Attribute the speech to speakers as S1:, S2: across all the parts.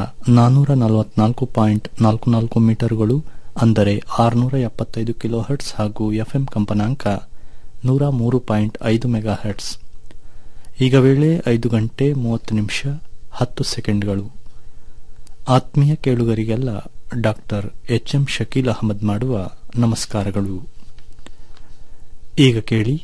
S1: ನಾನ್ನೂರ ನಲವತ್ನಾಲ್ಕು ಪಾಯಿಂಟ್ ನಾಲ್ಕು ನಾಲ್ಕು ಮೀಟರ್ಗಳು ಅಂದರೆ ಆರುನೂರ ಎಪ್ಪತ್ತೈದು ಕಿಲೋ ಹರ್ಟ್ಸ್ ಹಾಗೂ ಎಫ್ಎಂ ಕಂಪನಾಂಕ ನೂರ ಮೂರು ಪಾಯಿಂಟ್ ಐದು ಮೆಗಾ ಹರ್ಟ್ಸ್ ಈಗ ವೇಳೆ ಐದು ಗಂಟೆ ಮೂವತ್ತು ನಿಮಿಷ ಹತ್ತು ಸೆಕೆಂಡ್ಗಳು ಆತ್ಮೀಯ ಕೇಳುಗರಿಗೆಲ್ಲ doctor H M Shakeel Ahmed ಮಾಡುವ ನಮಸ್ಕಾರಗಳು ಈಗ ಕೇಳಿ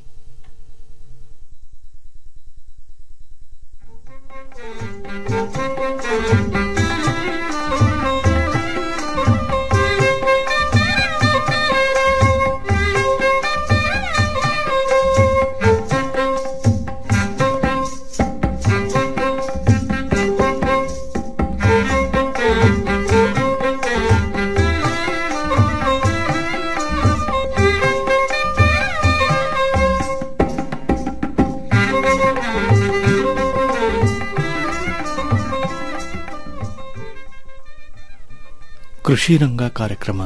S1: ಕೃಷಿ ರಂಗ ಕಾರ್ಯಕ್ರಮ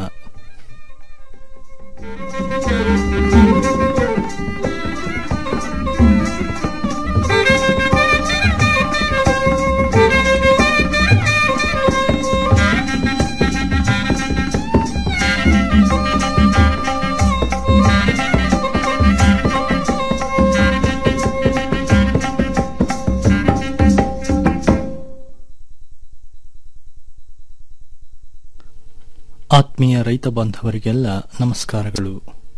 S1: ಆತ್ಮೀಯ ರೈತ ಬಾಂಧವರಿಗೆಲ್ಲ ನಮಸ್ಕಾರಗಳು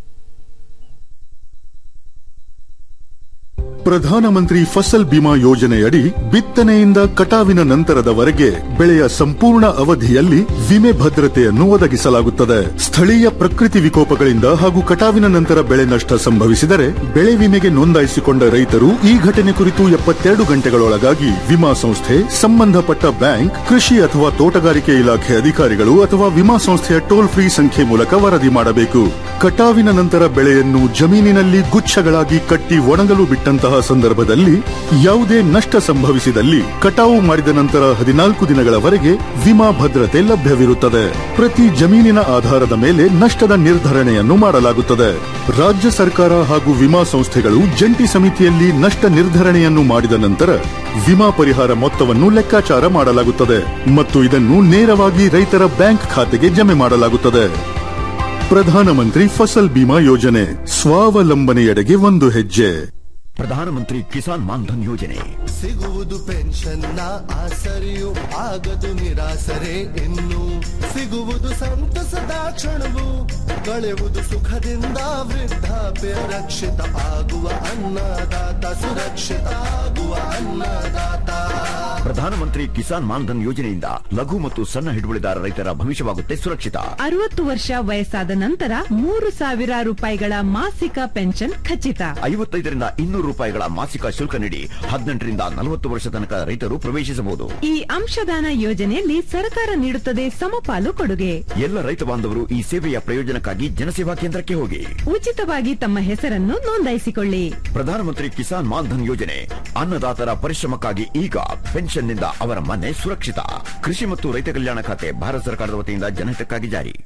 S2: ಪ್ರಧಾನಮಂತ್ರಿ ಫಸಲ್ ಬಿಮಾ ಯೋಜನೆಯಡಿ ಬಿತ್ತನೆಯಿಂದ ಕಟಾವಿನ ನಂತರದವರೆಗೆ ಬೆಳೆಯ ಸಂಪೂರ್ಣ ಅವಧಿಯಲ್ಲಿ ವಿಮೆ ಭದ್ರತೆಯನ್ನು ಒದಗಿಸಲಾಗುತ್ತದೆ ಸ್ಥಳೀಯ ಪ್ರಕೃತಿ ವಿಕೋಪಗಳಿಂದ ಹಾಗೂ ಕಟಾವಿನ ನಂತರ ಬೆಳೆ ನಷ್ಟ ಸಂಭವಿಸಿದರೆ ಬೆಳೆ ವಿಮೆಗೆ ನೋಂದಾಯಿಸಿಕೊಂಡ ರೈತರು ಈ ಘಟನೆ ಕುರಿತು ಎಪ್ಪತ್ತೆರಡು ಗಂಟೆಗಳೊಳಗಾಗಿ ವಿಮಾ ಸಂಸ್ಥೆ ಸಂಬಂಧಪಟ್ಟ ಬ್ಯಾಂಕ್ ಕೃಷಿ ಅಥವಾ ತೋಟಗಾರಿಕೆ ಇಲಾಖೆ ಅಧಿಕಾರಿಗಳು ಅಥವಾ ವಿಮಾ ಸಂಸ್ಥೆಯ ಟೋಲ್ ಫ್ರೀ ಸಂಖ್ಯೆ ಮೂಲಕ ವರದಿ ಮಾಡಬೇಕು ಕಟಾವಿನ ನಂತರ ಬೆಳೆಯನ್ನು ಜಮೀನಿನಲ್ಲಿ ಗುಚ್ಛಗಳಾಗಿ ಕಟ್ಟಿ ಒಣಗಲು ಬಿಟ್ಟಂತಹ ಸಂದರ್ಭದಲ್ಲಿ ಯಾವುದೇ ನಷ್ಟ ಸಂಭವಿಸಿದಲ್ಲಿ ಕಟಾವು ಮಾಡಿದ ನಂತರ ಹದಿನಾಲ್ಕು ದಿನಗಳವರೆಗೆ ವಿಮಾ ಭದ್ರತೆ ಲಭ್ಯವಿರುತ್ತದೆ ಪ್ರತಿ ಜಮೀನಿನ ಆಧಾರದ ಮೇಲೆ ನಷ್ಟದ ನಿರ್ಧರಣೆಯನ್ನು ಮಾಡಲಾಗುತ್ತದೆ ರಾಜ್ಯ ಸರ್ಕಾರ ಹಾಗೂ ವಿಮಾ ಸಂಸ್ಥೆಗಳು ಜಂಟಿ ಸಮಿತಿಯಲ್ಲಿ ನಷ್ಟ ನಿರ್ಧರಣೆಯನ್ನು ಮಾಡಿದ ನಂತರ ವಿಮಾ ಪರಿಹಾರ ಮೊತ್ತವನ್ನು ಲೆಕ್ಕಾಚಾರ ಮಾಡಲಾಗುತ್ತದೆ ಮತ್ತು ಇದನ್ನು ನೇರವಾಗಿ ರೈತರ ಬ್ಯಾಂಕ್ ಖಾತೆಗೆ ಜಮೆ ಮಾಡಲಾಗುತ್ತದೆ ಪ್ರಧಾನಮಂತ್ರಿ ಫಸಲ್ ಬಿಮಾ ಯೋಜನೆ ಸ್ವಾವಲಂಬನೆಯೆಡೆಗೆ ಒಂದು ಹೆಜ್ಜೆ
S3: ಪ್ರಧಾನಮಂತ್ರಿ ಕಿಸಾನ್ ಮಾನ್ಧನ್ ಯೋಜನೆ
S4: ಸಿಗುವುದು ಪೆನ್ಷನ್ನ ಆಸರೆಯು ಆಗದು ನಿರಾಸರೆ ಇನ್ನು ಸಿಗುವುದು ಸಂತಸದ ಕ್ಷಣವು ಕಳೆಯುವುದು ಸುಖದಿಂದ ವೃದ್ಧಾಪ್ಯ ರಕ್ಷಿತ ಆಗುವ ಅನ್ನದಾತ ಸುರಕ್ಷಿತ ಆಗುವ ಅನ್ನದಾತ
S3: ಪ್ರಧಾನಮಂತ್ರಿ ಕಿಸಾನ್ ಮಾನ್ಧನ್ ಯೋಜನೆಯಿಂದ ಲಘು ಮತ್ತು ಸಣ್ಣ ಹಿಡುವಳಿದಾರ ರೈತರ ಭವಿಷ್ಯವಾಗುತ್ತೆ ಸುರಕ್ಷಿತ
S5: ಅರವತ್ತು ವರ್ಷ ವಯಸ್ಸಾದ ನಂತರ ಮೂರು ಸಾವಿರ ರೂಪಾಯಿಗಳ ಮಾಸಿಕ ಪೆನ್ಷನ್ ಖಚಿತ
S3: ಐವತ್ತೈದರಿಂದ ಇನ್ನೂರು ರೂಪಾಯಿಗಳ ಮಾಸಿಕ ಶುಲ್ಕ ನೀಡಿ ಹದಿನೆಂಟರಿಂದ ನಲವತ್ತು ವರ್ಷ ತನಕ ರೈತರು ಪ್ರವೇಶಿಸಬಹುದು
S5: ಈ ಅಂಶದಾನ ಯೋಜನೆಯಲ್ಲಿ ಸರ್ಕಾರ ನೀಡುತ್ತದೆ ಸಮಪಾಲು ಕೊಡುಗೆ
S3: ಎಲ್ಲ ರೈತ ಬಾಂಧವರು ಈ ಸೇವೆಯ ಪ್ರಯೋಜನಕ್ಕಾಗಿ ಜನಸೇವಾ ಕೇಂದ್ರಕ್ಕೆ ಹೋಗಿ
S5: ಉಚಿತವಾಗಿ ತಮ್ಮ ಹೆಸರನ್ನು ನೋಂದಾಯಿಸಿಕೊಳ್ಳಿ
S3: ಪ್ರಧಾನಮಂತ್ರಿ ಕಿಸಾನ್ ಮಾನ್ಧನ್ ಯೋಜನೆ ಅನ್ನದಾತರ ಪರಿಶ್ರಮಕ್ಕಾಗಿ ಈಗ ಪೆನ್ಷನ್ನಿಂದ ಅವರ ಮನೆ ಸುರಕ್ಷಿತ ಕೃಷಿ ಮತ್ತು ರೈತ ಕಲ್ಯಾಣ ಖಾತೆ ಭಾರತ ಸರ್ಕಾರದ ವತಿಯಿಂದ ಜನಹಿತಕ್ಕಾಗಿ ಜಾರಿ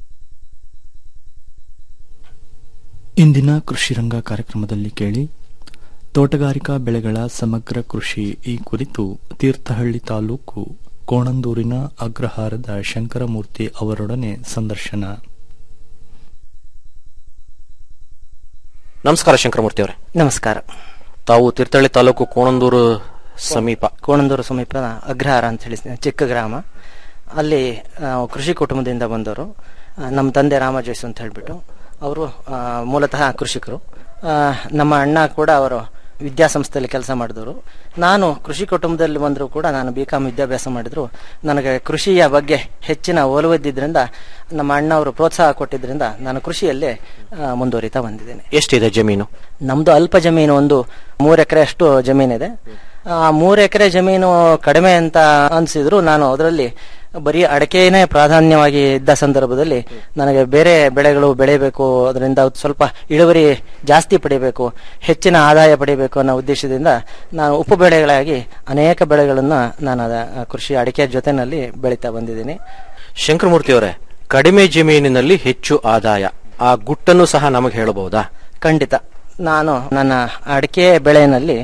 S1: ಇಂದಿನ ಕೃಷಿ ರಂಗ ಕಾರ್ಯಕ್ರಮದಲ್ಲಿ ಕೇಳಿ ತೋಟಗಾರಿಕಾ ಬೆಳೆಗಳ ಸಮಗ್ರ ಕೃಷಿ ಈ ಕುರಿತು ತೀರ್ಥಹಳ್ಳಿ ತಾಲೂಕು ಕೋಣಂದೂರಿನ ಅಗ್ರಹಾರದ ಶಂಕರಮೂರ್ತಿ ಅವರೊಡನೆ ಸಂದರ್ಶನ
S6: ನಮಸ್ಕಾರ ಶಂಕರಮೂರ್ತಿ ಅವರೇ
S7: ನಮಸ್ಕಾರ
S6: ತಾವು ತೀರ್ಥಹಳ್ಳಿ ತಾಲೂಕು ಕೋಣಂದೂರು ಸಮೀಪ
S7: ಕೋಣಂದೂರು ಸಮೀಪ ಅಗ್ರಹಾರ ಅಂತ ಹೇಳಿ ಚಿಕ್ಕ ಗ್ರಾಮ ಅಲ್ಲಿ ಆ, ಕೃಷಿ ಕುಟುಂಬದಿಂದ ಬಂದವರು ಆ, ನಮ್ಮ ತಂದೆ ರಾಮಜೋಯ್ಸ್ ಅಂತ ಹೇಳ್ಬಿಟ್ಟು ಅವರು ಆ, ಮೂಲತಃ ಕೃಷಿಕರು ಆ, ನಮ್ಮ ಅಣ್ಣ ಕೂಡ ಅವರು ವಿದ್ಯಾಸಂಸ್ಥೆಯಲ್ಲಿ ಕೆಲಸ ಮಾಡಿದವರು ನಾನು ಕೃಷಿ ಕುಟುಂಬದಲ್ಲಿ ಬಂದರೂ ಕೂಡ ನಾನು ಬಿ ಕಾಮ್ ವಿದ್ಯಾಭ್ಯಾಸ ಮಾಡಿದ್ರು ನನಗೆ ಕೃಷಿಯ ಬಗ್ಗೆ ಹೆಚ್ಚಿನ ಒಲವಿದ್ದಿದ್ರಿಂದ ನಮ್ಮ ಅಣ್ಣ ಅವರು ಪ್ರೋತ್ಸಾಹ ಕೊಟ್ಟಿದ್ರಿಂದ ನಾನು ಕೃಷಿಯಲ್ಲೇ ಆ, ಮುಂದುವರಿತಾ ಬಂದಿದ್ದೇನೆ
S6: ಎಷ್ಟಿದೆ ಜಮೀನು
S7: ನಮ್ದು ಅಲ್ಪ ಜಮೀನು ಒಂದು ಮೂರ್ ಎಕರೆ ಅಷ್ಟು ಜಮೀನಿದೆ ಆ ಮೂರ್ ಎಕರೆ ಜಮೀನು ಕಡಿಮೆ ಅಂತ ಅನ್ಸಿದ್ರು ನಾನು ಅದರಲ್ಲಿ ಬರೀ ಅಡಕೆನೇ ಪ್ರಾಧಾನ್ಯವಾಗಿ ಇದ್ದ ಸಂದರ್ಭದಲ್ಲಿ ನನಗೆ ಬೇರೆ ಬೆಳೆಗಳು ಬೆಳೆಯಬೇಕು ಅದರಿಂದ ಸ್ವಲ್ಪ ಇಳುವರಿ ಜಾಸ್ತಿ ಪಡಿಬೇಕು ಹೆಚ್ಚಿನ ಆದಾಯ ಪಡಿಬೇಕು ಅನ್ನೋ ಉದ್ದೇಶದಿಂದ ನಾನು ಉಪ ಬೆಳೆಗಳಾಗಿ ಅನೇಕ ಬೆಳೆಗಳನ್ನ ನಾನು ಅದ ಕೃಷಿ ಅಡಿಕೆ ಜೊತೆನಲ್ಲಿ ಬೆಳೀತಾ ಬಂದಿದ್ದೀನಿ
S6: ಶಂಕರಮೂರ್ತಿ ಅವರೇ ಕಡಿಮೆ ಜಮೀನಿನಲ್ಲಿ ಹೆಚ್ಚು ಆದಾಯ ಆ ಗುಟ್ಟನ್ನು ಸಹ ನಮಗೆ ಹೇಳಬಹುದಾ
S7: ಖಂಡಿತ ನಾನು ನನ್ನ ಅಡಿಕೆ ಬೆಳೆಯಲ್ಲಿ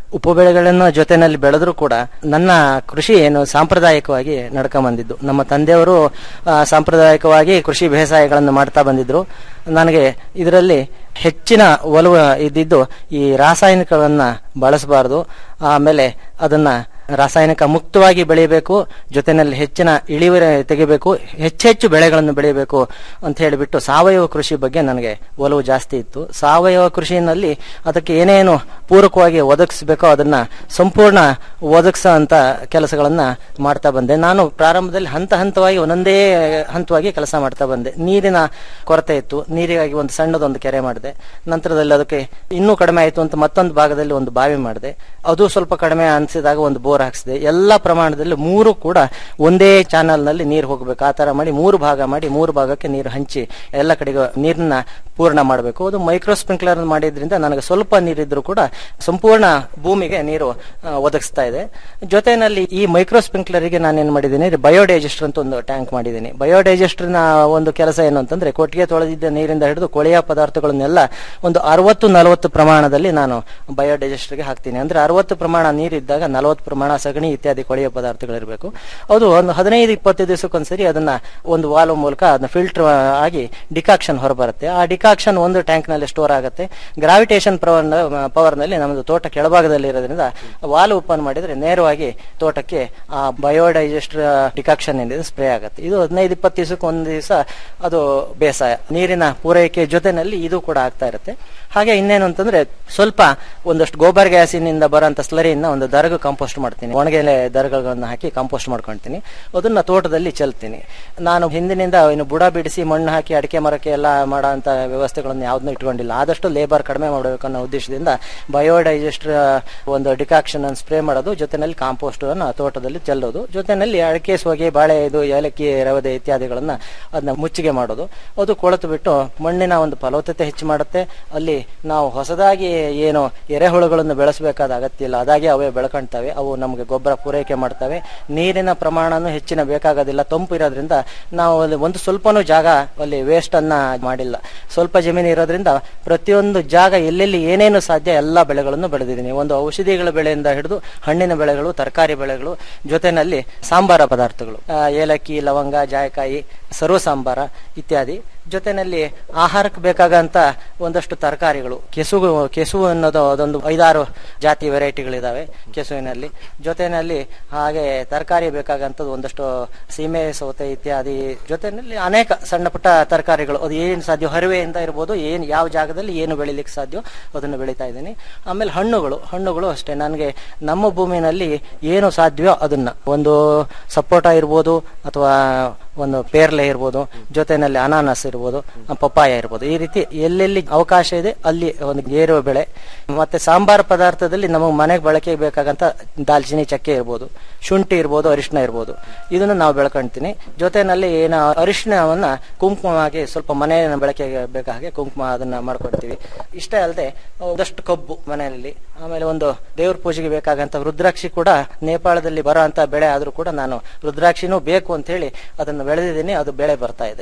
S7: ಉಪಬೆಳೆಗಳನ್ನು ಜೊತೆನಲ್ಲಿ ಬೆಳೆದ್ರು ಕೂಡ ನನ್ನ ಕೃಷಿ ಏನು ಸಾಂಪ್ರದಾಯಿಕವಾಗಿ ನಡ್ಕೊಂಬಂದಿದ್ದು ನಮ್ಮ ತಂದೆಯವರು ಆ, ಸಾಂಪ್ರದಾಯಿಕವಾಗಿ ಕೃಷಿ ಬೇಸಾಯಗಳನ್ನು ಮಾಡ್ತಾ ಬಂದಿದ್ರು ನನಗೆ ಇದರಲ್ಲಿ ಹೆಚ್ಚಿನ ಒಲವು ಇದ್ದಿದ್ದು ಈ ರಾಸಾಯನಿಕಗಳನ್ನ ಬಳಸಬಾರದು ಆಮೇಲೆ ಅದನ್ನ ರಾಸಾಯನಿಕ ಮುಕ್ತವಾಗಿ ಬೆಳೆಯಬೇಕು ಜೊತೆನಲ್ಲಿ ಹೆಚ್ಚಿನ ಇಳುವರಿ ತೆಗಿಬೇಕು ಹೆಚ್ಚೆಚ್ಚು ಬೆಳೆಗಳನ್ನು ಬೆಳೆಯಬೇಕು ಅಂತ ಹೇಳಿಬಿಟ್ಟು ಸಾವಯವ ಕೃಷಿ ಬಗ್ಗೆ ನನಗೆ ಒಲವು ಜಾಸ್ತಿ ಇತ್ತು ಸಾವಯವ ಕೃಷಿಯಲ್ಲಿ ಅದಕ್ಕೆ ಏನೇನು ಪೂರಕವಾಗಿ ಒದಗಿಸಬೇಕೋ ಅದನ್ನ ಸಂಪೂರ್ಣ ಒದಗಿಸೋ ಅಂತ ಕೆಲಸಗಳನ್ನ ಮಾಡ್ತಾ ಬಂದೆ ನಾನು ಪ್ರಾರಂಭದಲ್ಲಿ ಹಂತ ಹಂತವಾಗಿ ಒಂದೊಂದೇ ಹಂತವಾಗಿ ಕೆಲಸ ಮಾಡ್ತಾ ಬಂದೆ ನೀರಿನ ಕೊರತೆ ಇತ್ತು ನೀರಿಗಾಗಿ ಒಂದು ಸಣ್ಣದೊಂದು ಕೆರೆ ಮಾಡಿದೆ ನಂತರದಲ್ಲಿ ಅದಕ್ಕೆ ಇನ್ನೂ ಕಡಿಮೆ ಆಯಿತು ಅಂತ ಮತ್ತೊಂದು ಭಾಗದಲ್ಲಿ ಒಂದು ಬಾವಿ ಮಾಡಿದೆ ಅದು ಸ್ವಲ್ಪ ಕಡಿಮೆ ಅನಿಸಿದಾಗ ಒಂದು ಬೋರ್ ಹಾಕ್ಸಿದೆ ಎಲ್ಲ ಪ್ರಮಾಣದಲ್ಲಿ ಮೂರು ಕೂಡ ಒಂದೇ ಚಾನಲ್ ನಲ್ಲಿ ನೀರು ಹೋಗಬೇಕು ಆ ತರ ಮಾಡಿ ಮೂರು ಭಾಗ ಮಾಡಿ ಮೂರು ಭಾಗಕ್ಕೆ ನೀರು ಹಂಚಿ ಎಲ್ಲ ಕಡೆಗೆ ನೀರನ್ನ ಪೂರ್ಣ ಮಾಡಬೇಕು ಅದು ಮೈಕ್ರೋ ಸ್ಪ್ರಿಂಕ್ಲರ್ ಮಾಡಿದ್ರಿಂದ ನನಗೆ ಸ್ವಲ್ಪ ನೀರಿದ್ರು ಕೂಡ ಸಂಪೂರ್ಣ ಭೂಮಿಗೆ ನೀರು ಆ, ಒದಗಿಸ್ತಾ ಇದೆ ಜೊತೆನಲ್ಲಿ ಈ ಮೈಕ್ರೋ ಸ್ಪ್ರಿಂಕ್ಲರಿಗೆ ನಾನು ಏನ್ ಮಾಡಿದ್ದೀನಿ ಬಯೋಡೈಜೆಸ್ಟರ್ ಅಂತ ಒಂದು ಟ್ಯಾಂಕ್ ಮಾಡಿದ್ದೀನಿ ಬಯೋಡೈಜೆಸ್ಟರ್ ನ ಒಂದು ಕೆಲಸ ಏನು ಅಂತಂದ್ರೆ ಕೊಟ್ಟಿಗೆ ತೊಳೆದಿದ್ದ ನೀರಿಂದ ಹಿಡಿದು ಕೊಳೆಯ ಪದಾರ್ಥಗಳನ್ನೆಲ್ಲ ಒಂದು ಅರವತ್ತು ನಲವತ್ತು ಪ್ರಮಾಣದಲ್ಲಿ ನಾನು ಬಯೋಡೈಜೆಸ್ಟರ್ಗೆ ಹಾಕ್ತೀನಿ ಅಂದ್ರೆ ಅರವತ್ತು ಪ್ರಮಾಣ ನೀರಿದ್ದಾಗ ನಲವತ್ತು ಪ್ರಮಾಣ ಸಗಣಿ ಇತ್ಯಾದಿ ಕೊಳೆಯ ಪದಾರ್ಥಗಳಿರಬೇಕು ಅದು ಒಂದು ಹದಿನೈದು ಇಪ್ಪತ್ತು ದಿವಸಕ್ಕೊಂದ್ಸರಿ ಅದನ್ನ ಒಂದು ವಾಲ್ವ್ ಮೂಲಕ ಅದನ್ನ ಫಿಲ್ಟರ್ ಆಗಿ ಡಿಕಾಕ್ಷನ್ ಹೊರಬರುತ್ತೆ ಆ ಡಿಕಾಕ್ಷನ್ ಒಂದು ಟ್ಯಾಂಕ್ ನಲ್ಲಿ ಸ್ಟೋರ್ ಆಗುತ್ತೆ ಗ್ರಾವಿಟೇಷನ್ ಪವರ್ ನಲ್ಲಿ ನಮ್ಮದು ತೋಟ ಕೆಳಭಾಗದಲ್ಲಿ ಇರೋದ್ರಿಂದ ವಾಲ್ ಓಪನ್ ಮಾಡಿದ್ರೆ ನೇರವಾಗಿ ತೋಟಕ್ಕೆ ಆ ಬಯೋಡೈಜೆಸ್ಟರ್ ಡಿಕಾಕ್ಷನ್ ಏನಿದೆ ಸ್ಪ್ರೇ ಆಗುತ್ತೆ ಇದು ಹದಿನೈದು ಇಪ್ಪತ್ತು ದಿವಸಕ್ಕೆ ಒಂದು ದಿವಸ ಅದು ಬೇಸಾಯ ನೀರಿನ ಪೂರೈಕೆ ಜೊತೆನಲ್ಲಿ ಇದು ಕೂಡ ಆಗ್ತಾ ಇರುತ್ತೆ ಹಾಗೆ ಇನ್ನೇನು ಅಂತಂದ್ರೆ ಸ್ವಲ್ಪ ಒಂದಷ್ಟು ಗೋಬರ್ ಗ್ಯಾಸಿನಿಂದ ಬರೋಂಥ ಸ್ಲರಿಯಿಂದ ಒಂದು ದರಗು ಕಾಂಪೋಸ್ಟ್ ಮಾಡ್ತೀನಿ ಒಣಗೆಲೆ ದರಗಳನ್ನು ಹಾಕಿ ಕಾಂಪೋಸ್ಟ್ ಮಾಡ್ಕೊಳ್ತೀನಿ ಅದನ್ನ ತೋಟದಲ್ಲಿ ಚೆಲ್ತೀನಿ ನಾನು ಹಿಂದಿನಿಂದ ಇನ್ನು ಬುಡ ಬಿಡಿಸಿ ಮಣ್ಣು ಹಾಕಿ ಅಡಿಕೆ ಮರಕ್ಕೆ ಎಲ್ಲ ಮಾಡೋ ಅಂತ ವ್ಯವಸ್ಥೆಗಳನ್ನು ಯಾವ್ದನ್ನೂ ಇಟ್ಕೊಂಡಿಲ್ಲ ಆದಷ್ಟು ಲೇಬರ್ ಕಡಿಮೆ ಮಾಡಬೇಕು ಅನ್ನೋ ಉದ್ದೇಶದಿಂದ ಬಯೋಡೈಜೆಸ್ಟರ್ ಒಂದು ಡಿಕಾಕ್ಷನ್ ಅನ್ನು ಸ್ಪ್ರೇ ಮಾಡೋದು ಜೊತೆನಲ್ಲಿ ಕಾಂಪೋಸ್ಟ್ ಅನ್ನು ತೋಟದಲ್ಲಿ ಚೆಲ್ಲೋದು ಜೊತೆನಲ್ಲಿ ಅಡಿಕೆ ಸೋಗೆ ಬಾಳೆ ಇದು ಏಲಕ್ಕಿ ರವದೆ ಇತ್ಯಾದಿಗಳನ್ನ ಅದನ್ನ ಮುಚ್ಚಿಗೆ ಮಾಡೋದು ಅದು ಕೊಳೆತು ಬಿಟ್ಟು ಮಣ್ಣಿನ ಒಂದು ಫಲವತ್ತತೆ ಹೆಚ್ಚು ಮಾಡುತ್ತೆ ಅಲ್ಲಿ ನಾವು ಹೊಸದಾಗಿ ಏನು ಎರೆಹುಳುಗಳನ್ನು ಬೆಳೆಸಬೇಕಾದ ಅಗತ್ಯ ಇಲ್ಲ ಅದಾಗಿ ಅವೇ ಬೆಳ್ಕೊಳ್ತವೆ ಅವು ನಮಗೆ ಗೊಬ್ಬರ ಪೂರೈಕೆ ಮಾಡ್ತವೆ ನೀರಿನ ಪ್ರಮಾಣನೂ ಹೆಚ್ಚಿನ ಬೇಕಾಗೋದಿಲ್ಲ ತಂಪು ಇರೋದ್ರಿಂದ ನಾವು ಅಲ್ಲಿ ಒಂದು ಸ್ವಲ್ಪನೂ ಜಾಗ ಅಲ್ಲಿ ವೇಸ್ಟ್ ಅನ್ನ ಮಾಡಿಲ್ಲ ಸ್ವಲ್ಪ ಜಮೀನು ಇರೋದ್ರಿಂದ ಪ್ರತಿಯೊಂದು ಜಾಗ ಎಲ್ಲೆಲ್ಲಿ ಏನೇನು ಸಾಧ್ಯ ಎಲ್ಲ ಬೆಳೆಗಳನ್ನು ಬೆಳೆದಿದ್ದೀನಿ ಒಂದು ಔಷಧಿಗಳ ಬೆಳೆಯಿಂದ ಹಿಡಿದು ಹಣ್ಣಿನ ಬೆಳೆಗಳು ತರಕಾರಿ ಬೆಳೆಗಳು ಜೊತೆನಲ್ಲಿ ಸಾಂಬಾರ ಪದಾರ್ಥಗಳು ಆ, ಏಲಕ್ಕಿ ಲವಂಗ ಜಾಯಕಾಯಿ ಸರ್ವ ಸಾಂಬಾರ ಇತ್ಯಾದಿ ಜೊತೆನಲ್ಲಿ ಆಹಾರಕ್ಕೆ ಬೇಕಾಗಂತ ಒಂದಷ್ಟು ತರಕಾರಿಗಳು ಕೆಸುವು ಕೆಸುವು ಅನ್ನೋದು ಅದೊಂದು ಐದಾರು ಜಾತಿ ವೆರೈಟಿಗಳಿದಾವೆ ಕೆಸುವಿನಲ್ಲಿ ಜೊತೆನಲ್ಲಿ ಹಾಗೆ ತರಕಾರಿ ಬೇಕಾಗಂತದ್ದು ಒಂದಷ್ಟು ಸೀಮೆ ಸೌತೆ ಇತ್ಯಾದಿ ಜೊತೆನಲ್ಲಿ ಅನೇಕ ಸಣ್ಣ ಪುಟ್ಟ ತರಕಾರಿಗಳು ಅದು ಏನು ಸಾಧ್ಯ ಹರಿವೆಯಿಂದ ಇರ್ಬೋದು ಏನು ಯಾವ ಜಾಗದಲ್ಲಿ ಏನು ಬೆಳಿಲಿಕ್ಕೆ ಸಾಧ್ಯ ಅದನ್ನು ಬೆಳೀತಾ ಇದ್ದೀನಿ ಆಮೇಲೆ ಹಣ್ಣುಗಳು ಹಣ್ಣುಗಳು ಅಷ್ಟೇ ನನಗೆ ನಮ್ಮ ಭೂಮಿನಲ್ಲಿ ಏನು ಸಾಧ್ಯವೋ ಅದನ್ನ ಒಂದು ಸಪೋಟ ಇರ್ಬೋದು ಅಥವಾ ಒಂದು ಪೇರ್ಲೆ ಇರ್ಬೋದು ಜೊತೆನಲ್ಲಿ ಅನಾನಸ್ ಇರ್ಬೋದು ಪಪ್ಪಾಯ ಇರ್ಬೋದು ಈ ರೀತಿ ಎಲ್ಲೆಲ್ಲಿ ಅವಕಾಶ ಇದೆ ಅಲ್ಲಿ ಒಂದು ಗೇರು ಬೆಳೆ ಮತ್ತೆ ಸಾಂಬಾರ್ ಪದಾರ್ಥದಲ್ಲಿ ನಮಗೆ ಮನೆಗೆ ಬಳಕೆಗೆ ಬೇಕಾಗಂತ ದಾಲ್ಚಿನ್ನಿ ಚಕ್ಕೆ ಇರ್ಬೋದು ಶುಂಠಿ ಇರ್ಬೋದು ಅರಿಶಿನ ಇರ್ಬೋದು ಇದನ್ನು ನಾವು ಬೆಳ್ಕೊಂತೀನಿ ಜೊತೆನಲ್ಲಿ ಏನು ಅರಿಶಿನವನ್ನ ಕುಂಕುಮವಾಗಿ ಸ್ವಲ್ಪ ಮನೆ ಬಳಕೆಗೆ ಬೇಕಾದ ಹಾಗೆ ಕುಂಕುಮ ಅದನ್ನ ಮಾಡ್ಕೊಡ್ತೀವಿ ಇಷ್ಟೇ ಅಲ್ಲದೆ ಒಂದಷ್ಟು ಕಬ್ಬು ಮನೆಯಲ್ಲಿ ಆಮೇಲೆ ಒಂದು ದೇವ್ರ ಪೂಜೆಗೆ ಬೇಕಾಗಂತ ರುದ್ರಾಕ್ಷಿ ಕೂಡ ನೇಪಾಳದಲ್ಲಿ ಬರೋ ಅಂತ ಬೆಳೆ ಆದ್ರೂ ಕೂಡ ನಾನು ರುದ್ರಾಕ್ಷಿನೂ ಬೇಕು ಅಂತ ಹೇಳಿ ಅದನ್ನು ಬೆಳೆದಿದ್ದೀನಿ ಅದು ಬೆಳೆ ಬರ್ತಾ ಇದೆ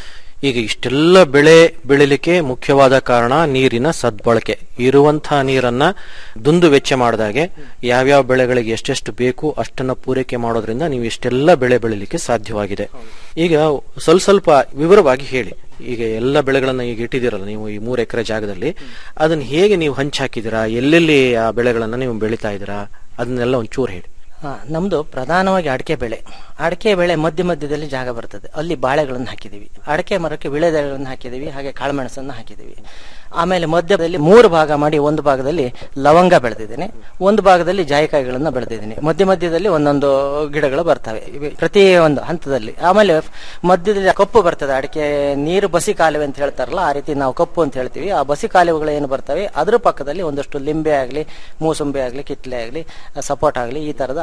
S6: ಈಗ ಇಷ್ಟೆಲ್ಲ ಬೆಳೆ ಬೆಳಿಲಿಕ್ಕೆ ಮುಖ್ಯವಾದ ಕಾರಣ ನೀರಿನ ಸದ್ಬಳಕೆ ಇರುವಂತಹ ನೀರನ್ನ ದುಂದು ವೆಚ್ಚ ಮಾಡಿದಾಗೆ ಯಾವ್ಯಾವ ಬೆಳೆಗಳಿಗೆ ಎಷ್ಟೆಷ್ಟು ಬೇಕು ಅಷ್ಟನ್ನ ಪೂರೈಕೆ ಮಾಡೋದ್ರಿಂದ ನೀವು ಇಷ್ಟೆಲ್ಲ ಬೆಳೆ ಬೆಳಿಲಿಕ್ಕೆ ಸಾಧ್ಯವಾಗಿದೆ ಈಗ ಸ್ವಲ್ಪ ಸ್ವಲ್ಪ ವಿವರವಾಗಿ ಹೇಳಿ ಈಗ ಎಲ್ಲ ಬೆಳೆಗಳನ್ನ ಈಗ ಇಟ್ಟಿದ್ದೀರಲ್ಲ ನೀವು ಈ ಮೂರು ಎಕರೆ ಜಾಗದಲ್ಲಿ ಅದನ್ನ ಹೇಗೆ ನೀವು ಹಂಚಾಕಿದ್ದೀರಾ ಎಲ್ಲೆಲ್ಲಿ ಆ ಬೆಳೆಗಳನ್ನ ನೀವು ಬೆಳಿತಾ ಇದ್ದೀರಾ ಅದನ್ನೆಲ್ಲ ಒಂಚೂರು ಹೇಳಿ
S7: ಆ, ನಮ್ದು ಪ್ರಧಾನವಾಗಿ ಅಡಿಕೆ ಬೆಳೆ ಅಡಿಕೆ ಬೆಳೆ ಮಧ್ಯ ಮಧ್ಯದಲ್ಲಿ ಜಾಗ ಬರ್ತದೆ ಅಲ್ಲಿ ಬಾಳೆಗಳನ್ನು ಹಾಕಿದೀವಿ ಅಡಿಕೆ ಮರಕ್ಕೆ ವಿಳೆದೆಗಳನ್ನು ಹಾಕಿದೀವಿ ಹಾಗೆ ಕಾಳುಮೆಣಸನ್ನು ಹಾಕಿದೀವಿ ಆಮೇಲೆ ಮಧ್ಯದಲ್ಲಿ ಮೂರು ಭಾಗ ಮಾಡಿ ಒಂದು ಭಾಗದಲ್ಲಿ ಲವಂಗ ಬೆಳೆದಿದ್ದೇನೆ ಒಂದು ಭಾಗದಲ್ಲಿ ಜಾಯಿಕಾಯಿಗಳನ್ನ ಬೆಳೆದಿದ್ದೀನಿ ಮಧ್ಯ ಮಧ್ಯದಲ್ಲಿ ಒಂದೊಂದು ಗಿಡಗಳು ಬರ್ತವೆ ಇವೆ ಪ್ರತಿ ಒಂದು ಹಂತದಲ್ಲಿ ಆಮೇಲೆ ಮಧ್ಯದಲ್ಲಿ ಕಪ್ಪು ಬರ್ತದೆ ಅಡಿಕೆ ನೀರು ಬಸಿ ಕಾಲುವೆ ಅಂತ ಹೇಳ್ತಾರಲ್ಲ ಆ ರೀತಿ ನಾವು ಕಪ್ಪು ಅಂತ ಹೇಳ್ತೀವಿ ಆ ಬಸಿ ಕಾಲುವೆಗಳು ಏನು ಬರ್ತವೆ ಅದ್ರ ಪಕ್ಕದಲ್ಲಿ ಒಂದಷ್ಟು ಲಿಂಬೆ ಆಗಲಿ ಮೂಸಂಬೆ ಆಗಲಿ ಕಿತ್ಲೆ ಆಗಲಿ ಸಪೋರ್ಟ್ ಆಗಲಿ ಈ ತರದ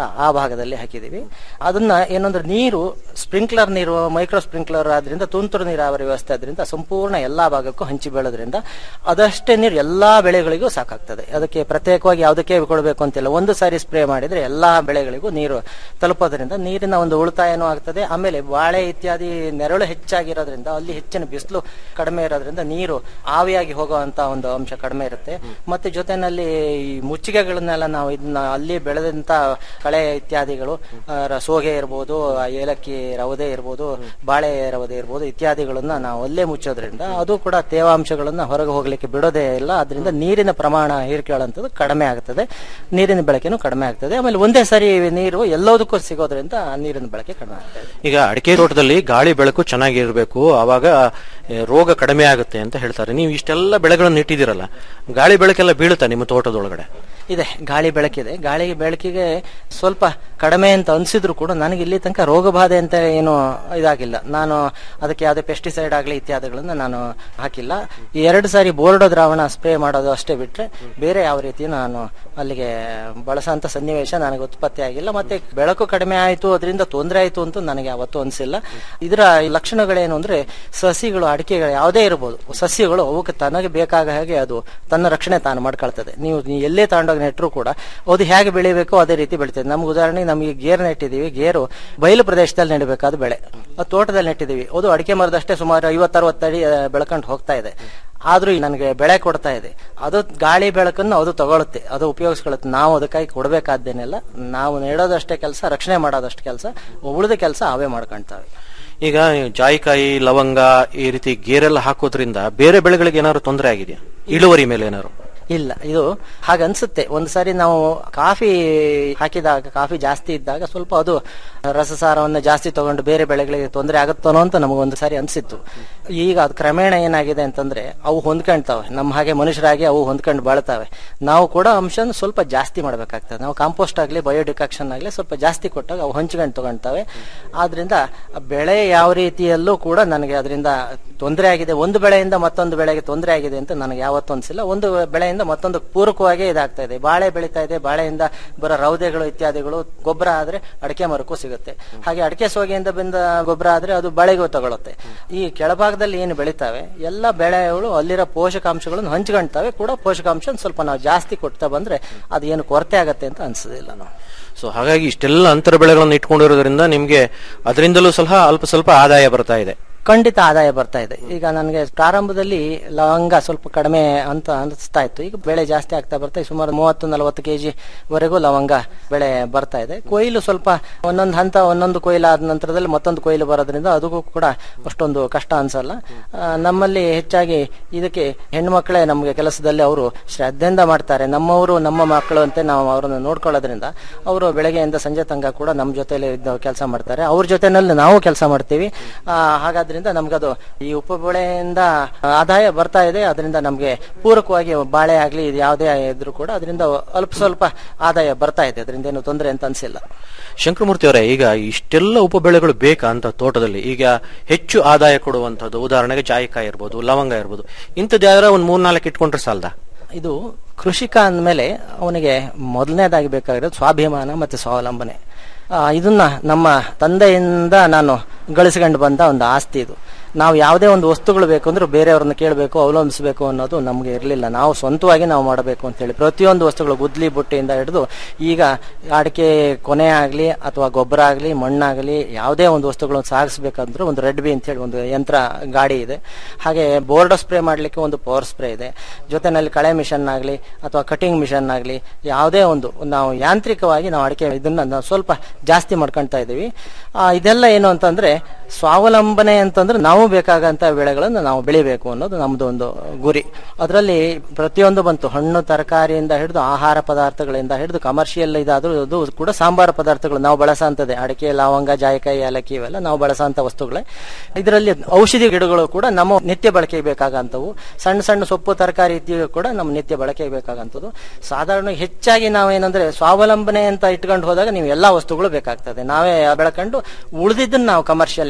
S7: ಆ ಭಾಗದಲ್ಲಿ ಹಾಕಿದೀವಿ ಅದನ್ನ ಏನಂದ್ರೆ ನೀರು ಸ್ಪ್ರಿಂಕ್ಲರ್ ನೀರು ಮೈಕ್ರೋ ಸ್ಪ್ರಿಂಕ್ಲರ್ ಆದ್ರಿಂದ ತುಂತುರು ನೀರಾವರಿ ವ್ಯವಸ್ಥೆ ಆದ್ರಿಂದ ಸಂಪೂರ್ಣ ಎಲ್ಲಾ ಭಾಗಕ್ಕೂ ಹಂಚಿ ಬೀಳೋದ್ರಿಂದ ಅದಷ್ಟೇ ನೀರು ಎಲ್ಲಾ ಬೆಳೆಗಳಿಗೂ ಸಾಕಾಗ್ತದೆ ಅದಕ್ಕೆ ಪ್ರತ್ಯೇಕವಾಗಿ ಯಾವುದಕ್ಕೆ ಕೊಡಬೇಕು ಅಂತಿಲ್ಲ ಒಂದು ಸಾರಿ ಸ್ಪ್ರೇ ಮಾಡಿದ್ರೆ ಎಲ್ಲಾ ಬೆಳೆಗಳಿಗೂ ನೀರು ತಲುಪೋದ್ರಿಂದ ನೀರಿನ ಒಂದು ಉಳಿತಾಯನೂ ಆಗ್ತದೆ ಆಮೇಲೆ ಬಾಳೆ ಇತ್ಯಾದಿ ನೆರಳು ಹೆಚ್ಚಾಗಿರೋದ್ರಿಂದ ಅಲ್ಲಿ ಹೆಚ್ಚಿನ ಬಿಸಿಲು ಕಡಿಮೆ ಇರೋದ್ರಿಂದ ನೀರು ಆವಿಯಾಗಿ ಹೋಗುವಂತ ಒಂದು ಅಂಶ ಕಡಿಮೆ ಇರುತ್ತೆ ಮತ್ತೆ ಜೊತೆನಲ್ಲಿ ಈ ಮುಚ್ಚಿಗೆಗಳನ್ನೆಲ್ಲ ನಾವು ಇದನ್ನ ಅಲ್ಲಿ ಬೆಳೆದಂತ ಕಳೆ ಇತ್ಯಾದಿಗಳು ಆ, ರ- ಸೋಗೆ ಇರ್ಬೋದು ಆ ಏಲಕ್ಕಿ ರವದೆ ಇರ್ಬೋದು ಬಾಳೆ ರವದೆ ಇರ್ಬೋದು ಇತ್ಯಾದಿಗಳನ್ನ ನಾವು ಅಲ್ಲೇ ಮುಚ್ಚೋದ್ರಿಂದ ಅದು ಕೂಡ ತೇವಾಂಶಗಳನ್ನ ಹೊರಗೆ ಹೋಗ್ಲಿಕ್ಕೆ ಬಿಡೋದೇ ಇಲ್ಲ ಅದರಿಂದ ನೀರಿನ ಪ್ರಮಾಣ ಹೀರಿಕೊಳ್ಳುವಂಥದ್ದು ಕಡಿಮೆ ಆಗ್ತದೆ ನೀರಿನ ಬಳಕೆನೂ ಕಡಿಮೆ ಆಗ್ತದೆ ಆಮೇಲೆ ಒಂದೇ ಸರಿ ನೀರು ಎಲ್ಲದಕ್ಕೂ ಸಿಗೋದ್ರಿಂದ ನೀರಿನ ಬಳಕೆ ಕಡಿಮೆ ಆಗ್ತದೆ
S6: ಈಗ ಅಡಿಕೆ ತೋಟದಲ್ಲಿ ಗಾಳಿ ಬೆಳಕು ಚೆನ್ನಾಗಿರ್ಬೇಕು ಆವಾಗ ಆ, ರೋಗ ಕಡಿಮೆ ಆಗುತ್ತೆ ಅಂತ ಹೇಳ್ತಾರೆ ನೀವು ಇಷ್ಟೆಲ್ಲ ಬೆಳೆಗಳನ್ನು ಇಟ್ಟಿದ್ದೀರಲ್ಲ ಗಾಳಿ ಬೆಳಕೆಲ್ಲ ಬೀಳುತ್ತಾ ನಿಮ್ಮ ತೋಟದೊಳಗಡೆ
S7: ಇದೆ ಗಾಳಿ ಬೆಳಕಿದೆ ಗಾಳಿ ಬೆಳಕಿಗೆ ಸ್ವಲ್ಪ ಕಡಿಮೆ ಅಂತ ಅನ್ಸಿದ್ರು ಕೂಡ ನನಗೆ ಇಲ್ಲಿ ತನಕ ರೋಗ ಬಾಧೆ ಅಂತ ಏನು ಇದಾಗಿಲ್ಲ ನಾನು ಅದಕ್ಕೆ ಯಾವುದೇ ಪೆಸ್ಟಿಸೈಡ್ ಆಗಲಿ ಇತ್ಯಾದಿಗಳನ್ನ ನಾನು ಹಾಕಿಲ್ಲ ಈ ಎರಡು ಸಾರಿ ಬೋರ್ಡೋ ದ್ರಾವಣ ಸ್ಪ್ರೇ ಮಾಡೋದು ಅಷ್ಟೇ ಬಿಟ್ರೆ ಬೇರೆ ಯಾವ ರೀತಿ ನಾನು ಅಲ್ಲಿಗೆ ಬಳಸೋಂಥ ಸನ್ನಿವೇಶ ನನಗೆ ಉತ್ಪತ್ತಿ ಆಗಿಲ್ಲ ಮತ್ತೆ ಬೆಳಕು ಕಡಿಮೆ ಆಯಿತು ಅದರಿಂದ ತೊಂದರೆ ಆಯಿತು ಅಂತ ನನಗೆ ಯಾವತ್ತೂ ಅನಿಸಿಲ್ಲ ಇದರ ಲಕ್ಷಣಗಳೇನು ಅಂದ್ರೆ ಸಸಿಗಳು ಅಡಿಕೆಗಳು ಯಾವುದೇ ಇರಬಹುದು ಸಸ್ಯಗಳು ಅವಕ್ಕೆ ತನಗೆ ಬೇಕಾದ ಹಾಗೆ ಅದು ತನ್ನ ರಕ್ಷಣೆ ತಾನು ಮಾಡ್ಕೊಳ್ತದೆ ನೀವು ನೀವು ಎಲ್ಲೇ ತಗೊಂಡೋಗಿ ನೆಟ್ಟರು ಕೂಡ ಅದು ಹೇಗೆ ಬೆಳಿಬೇಕು ಅದೇ ರೀತಿ ಬೆಳಿತದೆ ನಮ್ಗೆ ಉದಾಹರಣೆಗೆ ನಮಗೆ ಗೇರ್ ನೆಟ್ಟಿದ್ದೀವಿ ಗೇರು ಬಯಲು ಪ್ರದೇಶದಲ್ಲಿ ನೆಡಬೇಕಾದ ಬೆಳೆ ಅದು ತೋಟದಲ್ಲಿ ನೆಟ್ಟಿದ್ದೀವಿ ಅದು ಅಡಿಕೆ ಮರದಷ್ಟೇ ಸುಮಾರು ಐವತ್ತರವತ್ತು ಅಡಿ ಆ, ಬೆಳ್ಕೊಂಡು ಹೋಗ್ತಾ ಇದೆ ಆದ್ರೂ ನನಗೆ ಬೆಳೆ ಕೊಡ್ತಾ ಇದೆ ಅದು ಗಾಳಿ ಬೆಳಕನ್ನು ಅದು ತಗೊಳುತ್ತೆ ಅದು ಉಪಯೋಗಿಸ್ಕೊಳ್ಳುತ್ತೆ ನಾವು ಅದಕ್ಕಾಗಿ ಕೊಡಬೇಕಾದ್ದೇನೆಲ್ಲ ನಾವು ನೆಡೋದಷ್ಟೇ ಕೆಲಸ ರಕ್ಷಣೆ ಮಾಡೋದಷ್ಟೇ ಕೆಲಸ ಉಳಿದ ಕೆಲಸ ಅವೇ ಮಾಡ್ಕೊಂತಾವೆ
S6: ಈಗ ಜಾಯಿಕಾಯಿ ಲವಂಗ ಈ ರೀತಿ ಗೇರೆಲ್ಲ ಹಾಕೋದ್ರಿಂದ ಬೇರೆ ಬೆಳೆಗಳಿಗೆ ಏನಾದ್ರು ತೊಂದರೆ ಆಗಿದೆಯಾ ಇಳುವರಿ ಮೇಲೆ ಏನಾದ್ರು
S7: ಇಲ್ಲ ಇದು ಹಾಗನ್ಸುತ್ತೆ ಒಂದು ಸಾರಿ ನಾವು ಕಾಫಿ ಹಾಕಿದಾಗ ಕಾಫಿ ಜಾಸ್ತಿ ಇದ್ದಾಗ ಸ್ವಲ್ಪ ಅದು ರಸಸಾರವನ್ನು ಜಾಸ್ತಿ ತಗೊಂಡು ಬೇರೆ ಬೆಳೆಗಳಿಗೆ ತೊಂದರೆ ಆಗುತ್ತನೋ ಅಂತ ನಮಗೊಂದು ಸಾರಿ ಅನ್ಸಿತ್ತು ಈಗ ಅದು ಕ್ರಮೇಣ ಏನಾಗಿದೆ ಅಂತಂದ್ರೆ ಅವು ಹೊಂದ್ಕೊಂಡ್ತಾವೆ ನಮ್ಮ ಹಾಗೆ ಮನುಷ್ಯರಾಗಿ ಅವು ಹೊಂದ್ಕೊಂಡು ಬಾಳ್ತಾವೆ ನಾವು ಕೂಡ ಅಂಶನ ಸ್ವಲ್ಪ ಜಾಸ್ತಿ ಮಾಡ್ಬೇಕಾಗ್ತದೆ ನಾವು ಕಾಂಪೋಸ್ಟ್ ಆಗಲಿ ಬಯೋಡಿಕಾಕ್ಷನ್ ಆಗಲಿ ಸ್ವಲ್ಪ ಜಾಸ್ತಿ ಕೊಟ್ಟಾಗ ಅವು ಹಂಚ್ಕೊಂಡು ತಗೊಂಡ್ತವೆ ಆದ್ರಿಂದ ಬೆಳೆ ಯಾವ ರೀತಿಯಲ್ಲೂ ಕೂಡ ನನಗೆ ಅದರಿಂದ ತೊಂದರೆ ಆಗಿದೆ ಒಂದು ಬೆಳೆಯಿಂದ ಮತ್ತೊಂದು ಬೆಳೆಗೆ ತೊಂದರೆ ಆಗಿದೆ ಅಂತ ನನಗೆ ಯಾವತ್ತೂ ಅನ್ಸಿಲ್ಲ ಒಂದು ಬೆಳೆಯಿಂದ ಮತ್ತೊಂದು ಪೂರಕವಾಗಿ ಇದಾಗ್ತಾ ಇದೆ ಬಾಳೆ ಬೆಳೀತಾ ಇದೆ ಬಾಳೆಯಿಂದ ಬರೋ ರೌದೆಗಳು ಇತ್ಯಾದಿಗಳು ಗೊಬ್ಬರ ಆದ್ರೆ ಅಡಿಕೆ ಮರಕ್ಕೂ ಸಿಗುತ್ತೆ ಹಾಗೆ ಅಡಿಕೆ ಸೋಗೆಯಿಂದ ಬಂದ ಗೊಬ್ಬರ ಆದ್ರೆ ಅದು ಬಾಳೆಗೂ ತಗೊಳುತ್ತೆ ಈ ಕೆಳಭಾಗದಲ್ಲಿ ಏನು ಬೆಳಿತಾವೆ ಎಲ್ಲ ಬೆಳೆಗಳು ಅಲ್ಲಿರೋ ಪೋಷಕಾಂಶಗಳನ್ನು ಹಂಚ್ಕೊಳ್ತವೆ ಕೂಡ ಪೋಷಕಾಂಶ ಸ್ವಲ್ಪ ನಾವು ಜಾಸ್ತಿ ಕೊಡ್ತಾ ಬಂದ್ರೆ ಅದು ಏನು ಕೊರತೆ ಆಗತ್ತೆ ಅಂತ ಅನ್ಸೋದಿಲ್ಲ ನಾವು
S6: ಸೊ ಹಾಗಾಗಿ ಇಷ್ಟೆಲ್ಲ ಅಂತರ ಬೆಳೆಗಳನ್ನು ಇಟ್ಕೊಂಡಿರೋದ್ರಿಂದ ನಿಮ್ಗೆ ಅದರಿಂದಲೂ ಸಹ ಅಲ್ಪ ಸ್ವಲ್ಪ ಆದಾಯ ಬರ್ತಾ ಇದೆ
S7: ಖಂಡಿತ ಆದಾಯ ಬರ್ತಾ ಇದೆ ಈಗ ನನಗೆ ಪ್ರಾರಂಭದಲ್ಲಿ ಲವಂಗ ಸ್ವಲ್ಪ ಕಡಿಮೆ ಅಂತ ಅನಿಸ್ತಾ ಇತ್ತು ಈಗ ಬೆಳೆ ಜಾಸ್ತಿ ಆಗ್ತಾ ಬರ್ತಾ ಇದೆ. ಸುಮಾರು ಮೂವತ್ತು ನಲವತ್ತು ಕೆಜಿ ವರೆಗೂ ಲವಂಗ ಬೆಳೆ ಬರ್ತಾ ಇದೆ ಕೊಯ್ಲು ಸ್ವಲ್ಪ ಒಂದೊಂದು ಹಂತ ಒಂದೊಂದು ಕೊಯ್ಲು ಆದ ನಂತರದಲ್ಲಿ ಮತ್ತೊಂದು ಕೊಯ್ಲು ಬರೋದ್ರಿಂದ ಅದಕ್ಕೂ ಕೂಡ ಅಷ್ಟೊಂದು ಕಷ್ಟ ಅನ್ಸಲ್ಲ ಆ, ನಮ್ಮಲ್ಲಿ ಹೆಚ್ಚಾಗಿ ಇದಕ್ಕೆ ಹೆಣ್ಣು ಮಕ್ಕಳೇ ನಮಗೆ ಕೆಲಸದಲ್ಲಿ ಅವರು ಶ್ರದ್ಧೆಯಿಂದ ಮಾಡ್ತಾರೆ ನಮ್ಮವರು ನಮ್ಮ ಮಕ್ಕಳು ಅಂತ ನಾವು ಅವರನ್ನು ನೋಡ್ಕೊಳ್ಳೋದ್ರಿಂದ ಅವರು ಬೆಳಗ್ಗೆಯಿಂದ ಸಂಜೆ ತನಕ ಕೂಡ ನಮ್ಮ ಜೊತೆಲಿ ಇದ್ದು ಕೆಲಸ ಮಾಡ್ತಾರೆ ಅವ್ರ ಜೊತೆನಲ್ಲಿ ನಾವು ಕೆಲಸ ಮಾಡ್ತೀವಿ ಆ, ಹಾಗಾದ್ರಿಂದ ನಮ್ಗದು ಈ ಉಪಬೆಳೆಯಿಂದ ಆದಾಯ ಬರ್ತಾ ಇದೆ ಅದರಿಂದ ನಮ್ಗೆ ಪೂರಕವಾಗಿ ಬಾಳೆ ಆಗ್ಲಿ ಇದು ಯಾವುದೇ ಇದ್ರೂ ಕೂಡ ಅದರಿಂದ ಅಲ್ಪ ಸ್ವಲ್ಪ ಆದಾಯ ಬರ್ತಾ ಇದೆ ಅದರಿಂದ ಏನು ತೊಂದರೆ ಅಂತ ಅನ್ಸಿಲ್ಲ
S6: ಶಂಕರಮೂರ್ತಿ ಅವರೇ ಈಗ ಇಷ್ಟೆಲ್ಲ ಉಪಬೆಳೆಗಳು ಬೇಕಾ ಅಂತ ತೋಟದಲ್ಲಿ ಈಗ ಹೆಚ್ಚು ಆದಾಯ ಕೊಡುವಂತದ್ದು ಉದಾಹರಣೆಗೆ ಜಾಯಿಕಾಯಿ ಇರ್ಬೋದು ಲವಂಗ ಇರ್ಬೋದು ಇಂಥದ್ದು ಯಾವ್ದಾರ ಒಂದ್ ಮೂರ್ನಾಲ್ಕು ಇಟ್ಕೊಂಡ್ರೆ ಸಾಲದ
S7: ಇದು ಕೃಷಿಕ ಅಂದಮೇಲೆ ಅವನಿಗೆ ಮೊದಲನೇದಾಗಿ ಬೇಕಾಗಿರೋದು ಸ್ವಾಭಿಮಾನ ಮತ್ತೆ ಸ್ವಾವಲಂಬನೆ ಆ, ಇದನ್ನ ನಮ್ಮ ತಂದೆಯಿಂದ ನಾನು ಗಳಿಸ್ಕೊಂಡು ಬಂದ ಒಂದು ಆಸ್ತಿ ಇದು ನಾವು ಯಾವುದೇ ಒಂದು ವಸ್ತುಗಳು ಬೇಕು ಅಂದ್ರೆ ಬೇರೆಯವ್ರನ್ನ ಕೇಳಬೇಕು ಅವಲಂಬಿಸಬೇಕು ಅನ್ನೋದು ನಮಗೆ ಇರಲಿಲ್ಲ ನಾವು ಸ್ವಂತವಾಗಿ ನಾವು ಮಾಡಬೇಕು ಅಂತ ಹೇಳಿ ಪ್ರತಿಯೊಂದು ವಸ್ತುಗಳು ಗುದ್ಲಿ ಬುಟ್ಟಿಯಿಂದ ಹಿಡಿದು ಈಗ ಅಡಿಕೆ ಕೊನೆ ಆಗಲಿ ಅಥವಾ ಗೊಬ್ಬರ ಆಗಲಿ ಮಣ್ಣಾಗಲಿ ಯಾವುದೇ ಒಂದು ವಸ್ತುಗಳನ್ನು ಸಾಗಿಸ್ಬೇಕಂದ್ರೆ ಒಂದು ರೆಡ್ ಬಿ ಅಂತ ಹೇಳಿ ಒಂದು ಯಂತ್ರ ಗಾಡಿ ಇದೆ ಹಾಗೆ ಬೋರ್ಡ್ ಸ್ಪ್ರೇ ಮಾಡಲಿಕ್ಕೆ ಒಂದು ಪವರ್ ಸ್ಪ್ರೇ ಇದೆ ಜೊತೆನಲ್ಲಿ ಕಳೆ ಮಿಷನ್ ಆಗಲಿ ಅಥವಾ ಕಟಿಂಗ್ ಮಿಷನ್ ಆಗಲಿ ಯಾವುದೇ ಒಂದು ನಾವು ಯಾಂತ್ರಿಕವಾಗಿ ನಾವು ಅಡಿಕೆ ಇದನ್ನ ನಾವು ಸ್ವಲ್ಪ ಜಾಸ್ತಿ ಮಾಡ್ಕೊಳ್ತಾ ಇದ್ದೀವಿ ಆ, ಇದೆಲ್ಲ ಏನು ಅಂತಂದ್ರೆ ಸ್ವಾವಲಂಬನೆ ಅಂತಂದ್ರೆ ನಾವು ಬೇಕಾಗಂತ ಬೆಳೆಗಳನ್ನು ನಾವು ಬೆಳಿಬೇಕು ಅನ್ನೋದು ನಮ್ದು ಒಂದು ಗುರಿ ಅದರಲ್ಲಿ ಪ್ರತಿಯೊಂದು ಬಂತು ಹಣ್ಣು ತರಕಾರಿಯಿಂದ ಹಿಡಿದು ಆಹಾರ ಪದಾರ್ಥಗಳಿಂದ ಹಿಡಿದು ಕಮರ್ಷಿಯಲ್ ಇದಾದ್ರೂ ಅದು ಕೂಡ ಸಾಂಬಾರ ಪದಾರ್ಥಗಳು ನಾವು ಬಳಸಂತದೆ ಅಡಿಕೆ ಲವಂಗ ಜಾಯಿಕಾಯಿ ಏಲಕ್ಕಿ ಇವೆಲ್ಲ ನಾವು ಬಳಸಂತ ವಸ್ತುಗಳೇ ಇದರಲ್ಲಿ ಔಷಧಿ ಗಿಡಗಳು ಕೂಡ ನಮ್ಮ ನಿತ್ಯ ಬಳಕೆಗೆ ಬೇಕಾಗಂತವು ಸಣ್ಣ ಸಣ್ಣ ಸೊಪ್ಪು ತರಕಾರಿ ಇತ್ತೀವಿ ಕೂಡ ನಮ್ಮ ನಿತ್ಯ ಬಳಕೆಗೆ ಬೇಕಾಗಂತದ್ದು ಸಾಧಾರಣ ಹೆಚ್ಚಾಗಿ ನಾವೇನಂದ್ರೆ ಸ್ವಾವಲಂಬನೆ ಅಂತ ಇಟ್ಕೊಂಡು ಹೋದಾಗ ನೀವು ಎಲ್ಲಾ ವಸ್ತುಗಳು ಬೇಕಾಗ್ತದೆ ನಾವೇ ಬೆಳ್ಕೊಂಡು ಉಳಿದಿದ್ದನ್ನ ನಾವು ಕಮರ್ಷಿಯಲ್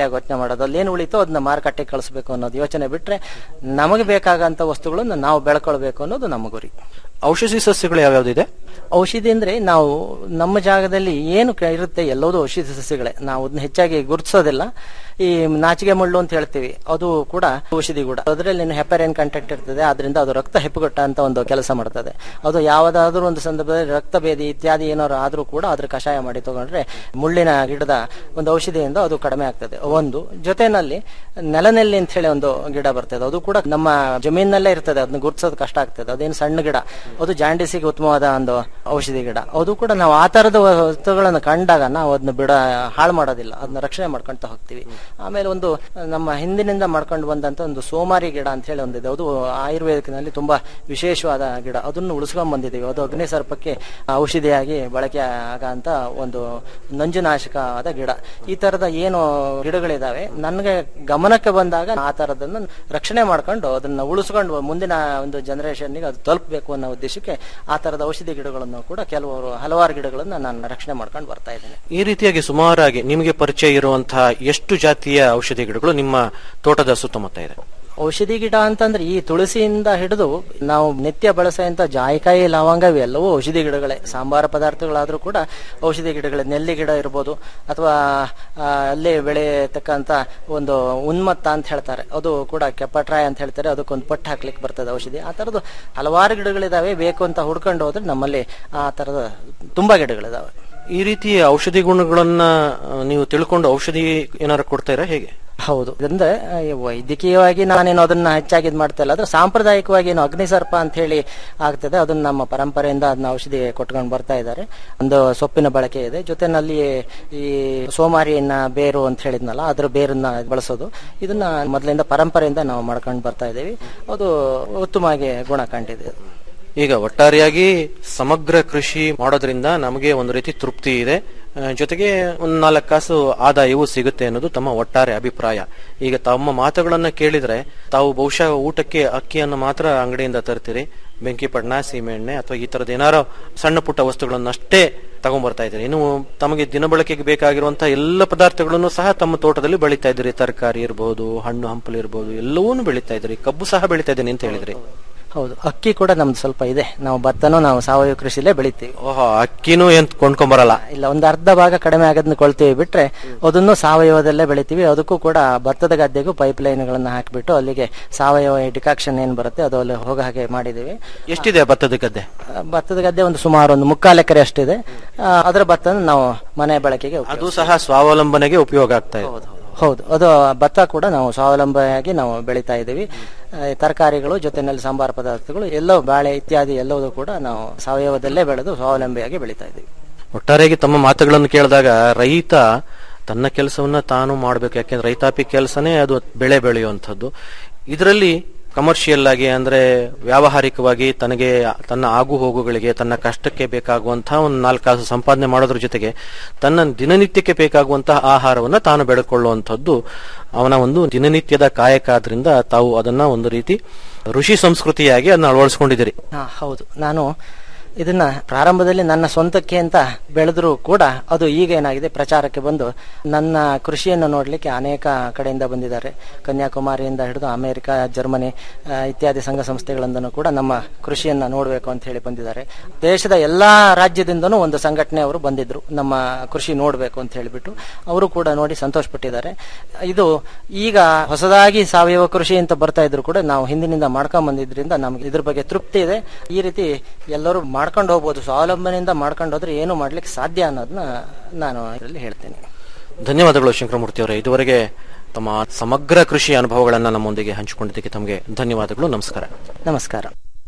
S7: ರೀತಿಯಾಗಿ ಯೋಚನೆ ಮಾಡೋದು ಅಲ್ಲಿ ಏನು ಉಳಿತೋ ಅದನ್ನ ಮಾರುಕಟ್ಟೆಗೆ ಕಳಿಸ್ಬೇಕು ಅನ್ನೋದು ಯೋಚನೆ ಬಿಟ್ರೆ ನಮಗೆ ಬೇಕಾಗಂತ ವಸ್ತುಗಳನ್ನು ನಾವು ಬೆಳ್ಕೊಳ್ಬೇಕು ಅನ್ನೋದು ನಮ್ಮ ಗುರಿ
S6: ಔಷಧಿ ಸಸ್ಯಗಳು ಯಾವ್ಯಾವ್ದಿದೆ
S7: ಔಷಧಿ ಅಂದ್ರೆ ನಾವು ನಮ್ಮ ಜಾಗದಲ್ಲಿ ಏನು ಕ- ಇರುತ್ತೆ ಎಲ್ಲವೂ ಔಷಧಿ ಸಸ್ಯಗಳೇ ನಾವು ಅದನ್ನ ಹೆಚ್ಚಾಗಿ ಗುರುತಿಸೋದಿಲ್ಲ ಈ ನಾಚಿಗೆ ಮುಳ್ಳು ಅಂತ ಹೇಳ್ತೀವಿ ಅದು ಕೂಡ ಔಷಧಿ ಕೂಡ ಅದರಲ್ಲಿ ಹೆಪರೇನ್ ಕಂಟೆಂಟ್ ಇರ್ತದೆ ಅದರಿಂದ ಅದು ರಕ್ತ ಹೆಪ್ಪುಗಟ್ಟ ಅಂತ ಒಂದು ಕೆಲಸ ಮಾಡ್ತದೆ ಅದು ಯಾವುದಾದ್ರೂ ಒಂದು ಸಂದರ್ಭದಲ್ಲಿ ರಕ್ತ ಭೇದಿ ಇತ್ಯಾದಿ ಏನಾದ್ರು ಆದ್ರೂ ಕೂಡ ಅದ್ರ ಕಷಾಯ ಮಾಡಿ ತಗೊಂಡ್ರೆ ಮುಳ್ಳಿನ ಗಿಡದ ಒಂದು ಔಷಧಿಯಿಂದ ಅದು ಕಡಿಮೆ ಆಗ್ತದೆ ಒಂದು ಜೊತೆನಲ್ಲಿ ನೆಲನೆಲ್ಲಿ ಅಂತ ಹೇಳಿ ಒಂದು ಗಿಡ ಬರ್ತದೆ ಅದು ಕೂಡ ನಮ್ಮ ಜಮೀನಲ್ಲೇ ಇರ್ತದೆ ಅದನ್ನ ಗುರುತಿಸೋದು ಕಷ್ಟ ಆಗ್ತದೆ ಅದೇನು ಸಣ್ಣ ಗಿಡ ಅದು ಜಾಂಡಿಸಿಗೆ ಉತ್ತಮವಾದ ಒಂದು ಔಷಧಿ ಗಿಡ ಅದು ಕೂಡ ನಾವು ಆ ತರದ ವಸ್ತುಗಳನ್ನು ಕಂಡಾಗ ನಾವು ಅದನ್ನ ಬಿಡ ಹಾಳು ಮಾಡೋದಿಲ್ಲ ಅದನ್ನ ರಕ್ಷಣೆ ಮಾಡ್ಕೊಂತ ಹೋಗ್ತೀವಿ ಆಮೇಲೆ ಒಂದು ನಮ್ಮ ಹಿಂದಿನಿಂದ ಮಾಡ್ಕೊಂಡು ಬಂದಂತ ಒಂದು ಸೋಮಾರಿ ಗಿಡ ಅಂತ ಹೇಳಿ ಒಂದಿದೆ ಅದು ಆಯುರ್ವೇದಕ್ಕಿನಲ್ಲಿ ತುಂಬಾ ವಿಶೇಷವಾದ ಗಿಡ ಅದನ್ನು ಉಳಿಸ್ಕೊಂಡ್ ಬಂದಿದ್ದೀವಿ ಅದು ಅಗ್ನಿ ಸರ್ಪಕ್ಕೆ ಔಷಧಿಯಾಗಿ ಬಳಕೆ ಆಗಂತ ಒಂದು ನಂಜುನಾಶಕವಾದ ಗಿಡ ಈ ತರದ ಏನು ಗಿಡಗಳಿದಾವೆ ನನಗೆ ಗಮನಕ್ಕೆ ಬಂದಾಗ ಆ ತರದನ್ನ ರಕ್ಷಣೆ ಮಾಡ್ಕೊಂಡು ಅದನ್ನ ಉಳಿಸ್ಕೊಂಡು ಮುಂದಿನ ಒಂದು ಜನರೇಷನ್ಗೆ ಅದು ತಲುಪಬೇಕು ಅನ್ನೋ ಉದ್ದೇಶಕ್ಕೆ ಆ ತರದ ಔಷಧಿ ಗಿಡಗಳನ್ನು ಕೂಡ ಕೆಲವರು ಹಲವಾರು ಗಿಡಗಳನ್ನ ನಾನು ರಕ್ಷಣೆ ಮಾಡ್ಕೊಂಡು ಬರ್ತಾ ಇದ್ದೇನೆ
S6: ಈ ರೀತಿಯಾಗಿ ಸುಮಾರಾಗಿ ನಿಮಗೆ ಪರಿಚಯ ಇರುವಂತಹ ಎಷ್ಟು ಜಾತಿಯ ಔಷಧಿ ಗಿಡಗಳು ನಿಮ್ಮ ತೋಟದ ಸುತ್ತಮುತ್ತ ಇದೆ
S7: ಔಷಧಿ ಗಿಡ ಅಂತಂದ್ರೆ ಈ ತುಳಸಿಯಿಂದ ಹಿಡಿದು ನಾವು ನಿತ್ಯ ಬಳಸುವಂತ ಜಾಯಿಕಾಯಿ ಲವಂಗ ಇವೆಲ್ಲವೂ ಔಷಧಿ ಗಿಡಗಳೇ ಸಾಂಬಾರ ಪದಾರ್ಥಗಳಾದ್ರೂ ಕೂಡ ಔಷಧಿ ಗಿಡಗಳೇ ನೆಲ್ಲಿ ಗಿಡ ಇರ್ಬೋದು ಅಥವಾ ಆ, ಅಲ್ಲೇ ಬೆಳೆಯತಕ್ಕಂತ ಒಂದು ಉನ್ಮತ್ತ ಅಂತ ಹೇಳ್ತಾರೆ ಅದು ಕೂಡ ಕೆಪ್ಪಟ್ರಾಯ ಅಂತ ಹೇಳ್ತಾರೆ ಅದಕ್ಕೊಂದು ಪಟ್ಟು ಹಾಕ್ಲಿಕ್ಕೆ ಬರ್ತದೆ ಔಷಧಿ ಆ ತರದ್ದು ಹಲವಾರು ಗಿಡಗಳಿದಾವೆ ಬೇಕು ಅಂತ ಹುಡ್ಕೊಂಡು ಹೋದ್ರೆ ನಮ್ಮಲ್ಲಿ ಆ ತರದ ತುಂಬಾ ಗಿಡಗಳಿದಾವೆ
S6: ಈ ರೀತಿ ಔಷಧಿ ಗುಣಗಳನ್ನ ಆ, ನೀವು ತಿಳ್ಕೊಂಡು ಔಷಧಿ ಏನಾರು ಕೊಡ್ತೀರಾ ಹೇಗೆ
S7: ಹೌದು ಅಂದ್ರೆ ಆ, ಈ ವೈದ್ಯಕೀಯವಾಗಿ ನಾನೇನು ಅದನ್ನ ಹೆಚ್ಚಾಗಿ ಇದ್ ಮಾಡ್ತಾ ಇಲ್ಲ ಆದ್ರೆ ಸಾಂಪ್ರದಾಯಿಕವಾಗಿ ಏನು ಅಗ್ನಿಸರ್ಪ ಅಂತ ಹೇಳಿ ಆಗ್ತದೆ ಅದನ್ನ ನಮ್ಮ ಪರಂಪರೆಯಿಂದ ಅದನ್ನ ಔಷಧಿ ಕೊಟ್ಕೊಂಡು ಬರ್ತಾ ಇದ್ದಾರೆ ಒಂದು ಸೊಪ್ಪಿನ ಬಳಕೆ ಇದೆ ಜೊತೆನಲ್ಲಿ ಈ ಸೋಮಾರಿಯನ್ನ ಬೇರು ಅಂತ ಹೇಳಿದ್ನಲ್ಲ ಅದ್ರ ಬೇರನ್ನ ಬಳಸೋದು ಇದನ್ನ ಮೊದಲಿಂದ ಪರಂಪರೆಯಿಂದ ನಾವು ಮಾಡ್ಕೊಂಡು ಬರ್ತಾ ಇದ್ದೀವಿ ಅದು ಉತ್ತಮವಾಗಿ ಗುಣ ಕಂಡಿದೆ
S6: ಈಗ ಒಟ್ಟಾರೆಯಾಗಿ ಸಮಗ್ರ ಕೃಷಿ ಮಾಡೋದ್ರಿಂದ ನಮಗೆ ಒಂದು ರೀತಿ ತೃಪ್ತಿ ಇದೆ ಆ, ಜೊತೆಗೆ ಒಂದು ನಾಲ್ಕು ಕಾಸು ಆದಾಯವೂ ಸಿಗುತ್ತೆ ಅನ್ನೋದು ತಮ್ಮ ಒಟ್ಟಾರೆ ಅಭಿಪ್ರಾಯ ಈಗ ತಮ್ಮ ಮಾತುಗಳನ್ನ ಕೇಳಿದ್ರೆ ತಾವು ಬಹುಶಃ ಊಟಕ್ಕೆ ಅಕ್ಕಿಯನ್ನು ಮಾತ್ರ ಅಂಗಡಿಯಿಂದ ತರ್ತೀರಿ ಬೆಂಕಿಪಟ್ಟಣ ಸೀಮೆಎಣ್ಣೆ ಅಥವಾ ಈ ತರದ ಏನಾರೋ ಸಣ್ಣ ಪುಟ್ಟ ವಸ್ತುಗಳನ್ನಷ್ಟೇ ತಗೊಂಡ್ಬರ್ತಾ ಇದ್ದೀರಿ ಇನ್ನು ತಮಗೆ ದಿನಬಳಕೆಗೆ ಬೇಕಾಗಿರುವಂತಹ ಎಲ್ಲ ಪದಾರ್ಥಗಳನ್ನು ಸಹ ತಮ್ಮ ತೋಟದಲ್ಲಿ ಬೆಳೀತಾ ಇದ್ದೀರಿ ತರಕಾರಿ ಇರಬಹುದು ಹಣ್ಣು ಹಂಪಲು ಇರಬಹುದು ಎಲ್ಲವನ್ನೂ ಬೆಳೀತಾ ಇದ್ದೀರಿ ಕಬ್ಬು ಸಹ ಬೆಳೀತಾ ಇದ್ದೀನಿ ಅಂತ ಹೇಳಿದ್ರಿ
S7: ಹೌದು ಅಕ್ಕಿ ಕೂಡ ನಮ್ದು ಸ್ವಲ್ಪ ಇದೆ ನಾವು ಭತ್ತನೂ ನಾವು ಸಾವಯವ ಕೃಷಿಲೇ ಬೆಳಿತೀವಿ
S6: ಓಹೋ ಅಕ್ಕಿನೂ ಏನ್ ಕೊಂಡ್ಕೊಂಬರಲ್ಲ
S7: ಇಲ್ಲ ಒಂದು ಅರ್ಧ ಭಾಗ ಕಡಿಮೆ ಆಗೋದನ್ನ ಕೊಳ್ತೀವಿ ಬಿಟ್ರೆ ಅದನ್ನು ಸಾವಯವದಲ್ಲೇ ಬೆಳಿತೀವಿ ಅದಕ್ಕೂ ಕೂಡ ಭತ್ತದ ಗದ್ದೆಗೂ ಪೈಪ್ ಲೈನ್ಗಳನ್ನ ಹಾಕಿಬಿಟ್ಟು ಅಲ್ಲಿಗೆ ಸಾವಯವ ಡಿಕಾಕ್ಷನ್ ಏನ್ ಬರುತ್ತೆ ಅದು ಅಲ್ಲಿ ಹೋಗೋ ಹಾಗೆ ಮಾಡಿದೀವಿ
S6: ಎಷ್ಟಿದೆ ಭತ್ತದ ಗದ್ದೆ
S7: ಆ, ಭತ್ತದ ಗದ್ದೆ ಒಂದು ಸುಮಾರು ಒಂದು ಮುಕ್ಕಾಲು ಎಕರೆ ಅಷ್ಟಿದೆ ಆ, ಅದರ ಭತ್ತ ನಾವು ಮನೆ ಬಳಕೆಗೆ ಉಪಯೋಗ-
S6: ಅದು ಸಹ ಸ್ವಾವಲಂಬನೆಗೆ ಉಪಯೋಗ ಆಗ್ತಾ ಇದೆ
S7: ಹೌದು ಅದು ಭತ್ತ ಕೂಡ ನಾವು ಸ್ವಾವಲಂಬಿಯಾಗಿ ನಾವು ಬೆಳಿತಾ ಇದ್ದೀವಿ ಆ, ತರಕಾರಿಗಳು ಜೊತೆನಲ್ಲಿ ಸಾಂಬಾರ ಪದಾರ್ಥಗಳು ಎಲ್ಲವೂ ಬಾಳೆ ಇತ್ಯಾದಿ ಎಲ್ಲವೂ ಕೂಡ ನಾವು ಸಾವಯವದಲ್ಲೇ ಬೆಳೆದು ಸ್ವಾವಲಂಬಿಯಾಗಿ ಬೆಳಿತಾ ಇದ್ದೀವಿ
S6: ಒಟ್ಟಾರೆಯಾಗಿ ತಮ್ಮ ಮಾತುಗಳನ್ನು ಕೇಳಿದಾಗ ರೈತ ತನ್ನ ಕೆಲಸವನ್ನ ತಾನು ಮಾಡಬೇಕು ಯಾಕೆಂದ್ರೆ ರೈತಾಪಿ ಕೆಲಸನೇ ಅದು ಬೆಳೆ ಬೆಳೆಯುವಂಥದ್ದು ಇದರಲ್ಲಿ ಕಮರ್ಷಿಯಲ್ ಆಗಿ ಅಂದ್ರೆ ವ್ಯಾವಹಾರಿಕವಾಗಿ ತನಗೆ ತನ್ನ ಆಗು ಹೋಗುಗಳಿಗೆ ತನ್ನ ಕಷ್ಟಕ್ಕೆ ಬೇಕಾಗುವಂತಹ ಒಂದು ನಾಲ್ಕಾಸು ಸಂಪಾದನೆ ಮಾಡೋದ್ರ ಜೊತೆಗೆ ತನ್ನ ದಿನನಿತ್ಯಕ್ಕೆ ಬೇಕಾಗುವಂತಹ ಆಹಾರವನ್ನ ತಾನು ಬೆಳೆಕೊಳ್ಳುವಂಥದ್ದು ಅವನ ಒಂದು ದಿನನಿತ್ಯದ ಕಾಯಕ ಆದ್ರಿಂದ ತಾವು ಅದನ್ನ ಒಂದು ರೀತಿ ಋಷಿ ಸಂಸ್ಕೃತಿಯಾಗಿ ಅದನ್ನ ಅಳವಡಿಸ್ಕೊಂಡಿದ್ದೀರಿ
S7: ಹಾ ಹೌದು ನಾನು ಇದನ್ನ ಪ್ರಾರಂಭದಲ್ಲಿ ನನ್ನ ಸ್ವಂತಕ್ಕೆ ಅಂತ ಬೆಳೆದ್ರು ಕೂಡ ಅದು ಈಗ ಏನಾಗಿದೆ ಪ್ರಚಾರಕ್ಕೆ ಬಂದು ನನ್ನ ಕೃಷಿಯನ್ನು ನೋಡಲಿಕ್ಕೆ ಅನೇಕ ಕಡೆಯಿಂದ ಬಂದಿದ್ದಾರೆ ಕನ್ಯಾಕುಮಾರಿಯಿಂದ ಹಿಡಿದು ಅಮೆರಿಕ ಜರ್ಮನಿ ಆ, ಇತ್ಯಾದಿ ಸಂಘ ಸಂಸ್ಥೆಗಳಿಂದನೂ ಕೂಡ ನಮ್ಮ ಕೃಷಿಯನ್ನ ನೋಡಬೇಕು ಅಂತ ಹೇಳಿ ಬಂದಿದ್ದಾರೆ ದೇಶದ ಎಲ್ಲಾ ರಾಜ್ಯದಿಂದನೂ ಒಂದು ಸಂಘಟನೆಯವರು ಬಂದಿದ್ರು ನಮ್ಮ ಕೃಷಿ ನೋಡಬೇಕು ಅಂತ ಹೇಳಿಬಿಟ್ಟು ಅವರು ಕೂಡ ನೋಡಿ ಸಂತೋಷಪಟ್ಟಿದ್ದಾರೆ ಇದು ಈಗ ಹೊಸದಾಗಿ ಸಾವಯವ ಕೃಷಿ ಅಂತ ಬರ್ತಾ ಇದ್ರು ಕೂಡ ನಾವು ಹಿಂದಿನಿಂದ ಮಾಡ್ಕೊಂಡ್ ಬಂದಿದ್ರಿಂದ ನಮ್ಗೆ ಇದ್ರ ಬಗ್ಗೆ ತೃಪ್ತಿ ಇದೆ ಈ ರೀತಿ ಎಲ್ಲರೂ ಮಾಡ್ಕೊಂಡು ಹೋಗ್ಬೋದು ಸ್ವಾವಲಂಬನೆಯಿಂದ ಮಾಡ್ಕೊಂಡು ಹೋದ್ರೆ ಏನು ಮಾಡ್ಲಿಕ್ಕೆ ಸಾಧ್ಯ ಅನ್ನೋದನ್ನ ನಾನು ಇದರಲ್ಲಿ ಹೇಳ್ತೇನೆ
S6: ಧನ್ಯವಾದಗಳು ಶಂಕರಮೂರ್ತಿ ಅವರೇ ಇದುವರೆಗೆ ತಮ್ಮ ಸಮಗ್ರ ಕೃಷಿ ಅನುಭವಗಳನ್ನ ನಮ್ಮೊಂದಿಗೆ ಹಂಚಿಕೊಂಡಿದ್ದಕ್ಕೆ ತಮಗೆ ಧನ್ಯವಾದಗಳು ನಮಸ್ಕಾರ
S7: ನಮಸ್ಕಾರ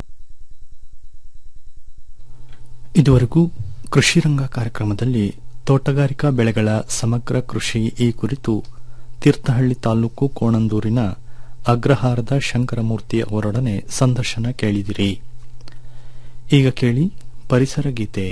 S1: ಇದುವರೆಗೂ ಕೃಷಿರಂಗ ಕಾರ್ಯಕ್ರಮದಲ್ಲಿ ತೋಟಗಾರಿಕಾ ಬೆಳೆಗಳ ಸಮಗ್ರ ಕೃಷಿ ಈ ಕುರಿತು ತೀರ್ಥಹಳ್ಳಿ ತಾಲೂಕು ಕೋಣಂದೂರಿನ ಅಗ್ರಹಾರದ ಶಂಕರಮೂರ್ತಿ ಅವರೊಡನೆ ಸಂದರ್ಶನ ಕೇಳಿದಿರಿ ಈಗ ಕೇಳಿ ಪರಿಸರ ಗೀತೆ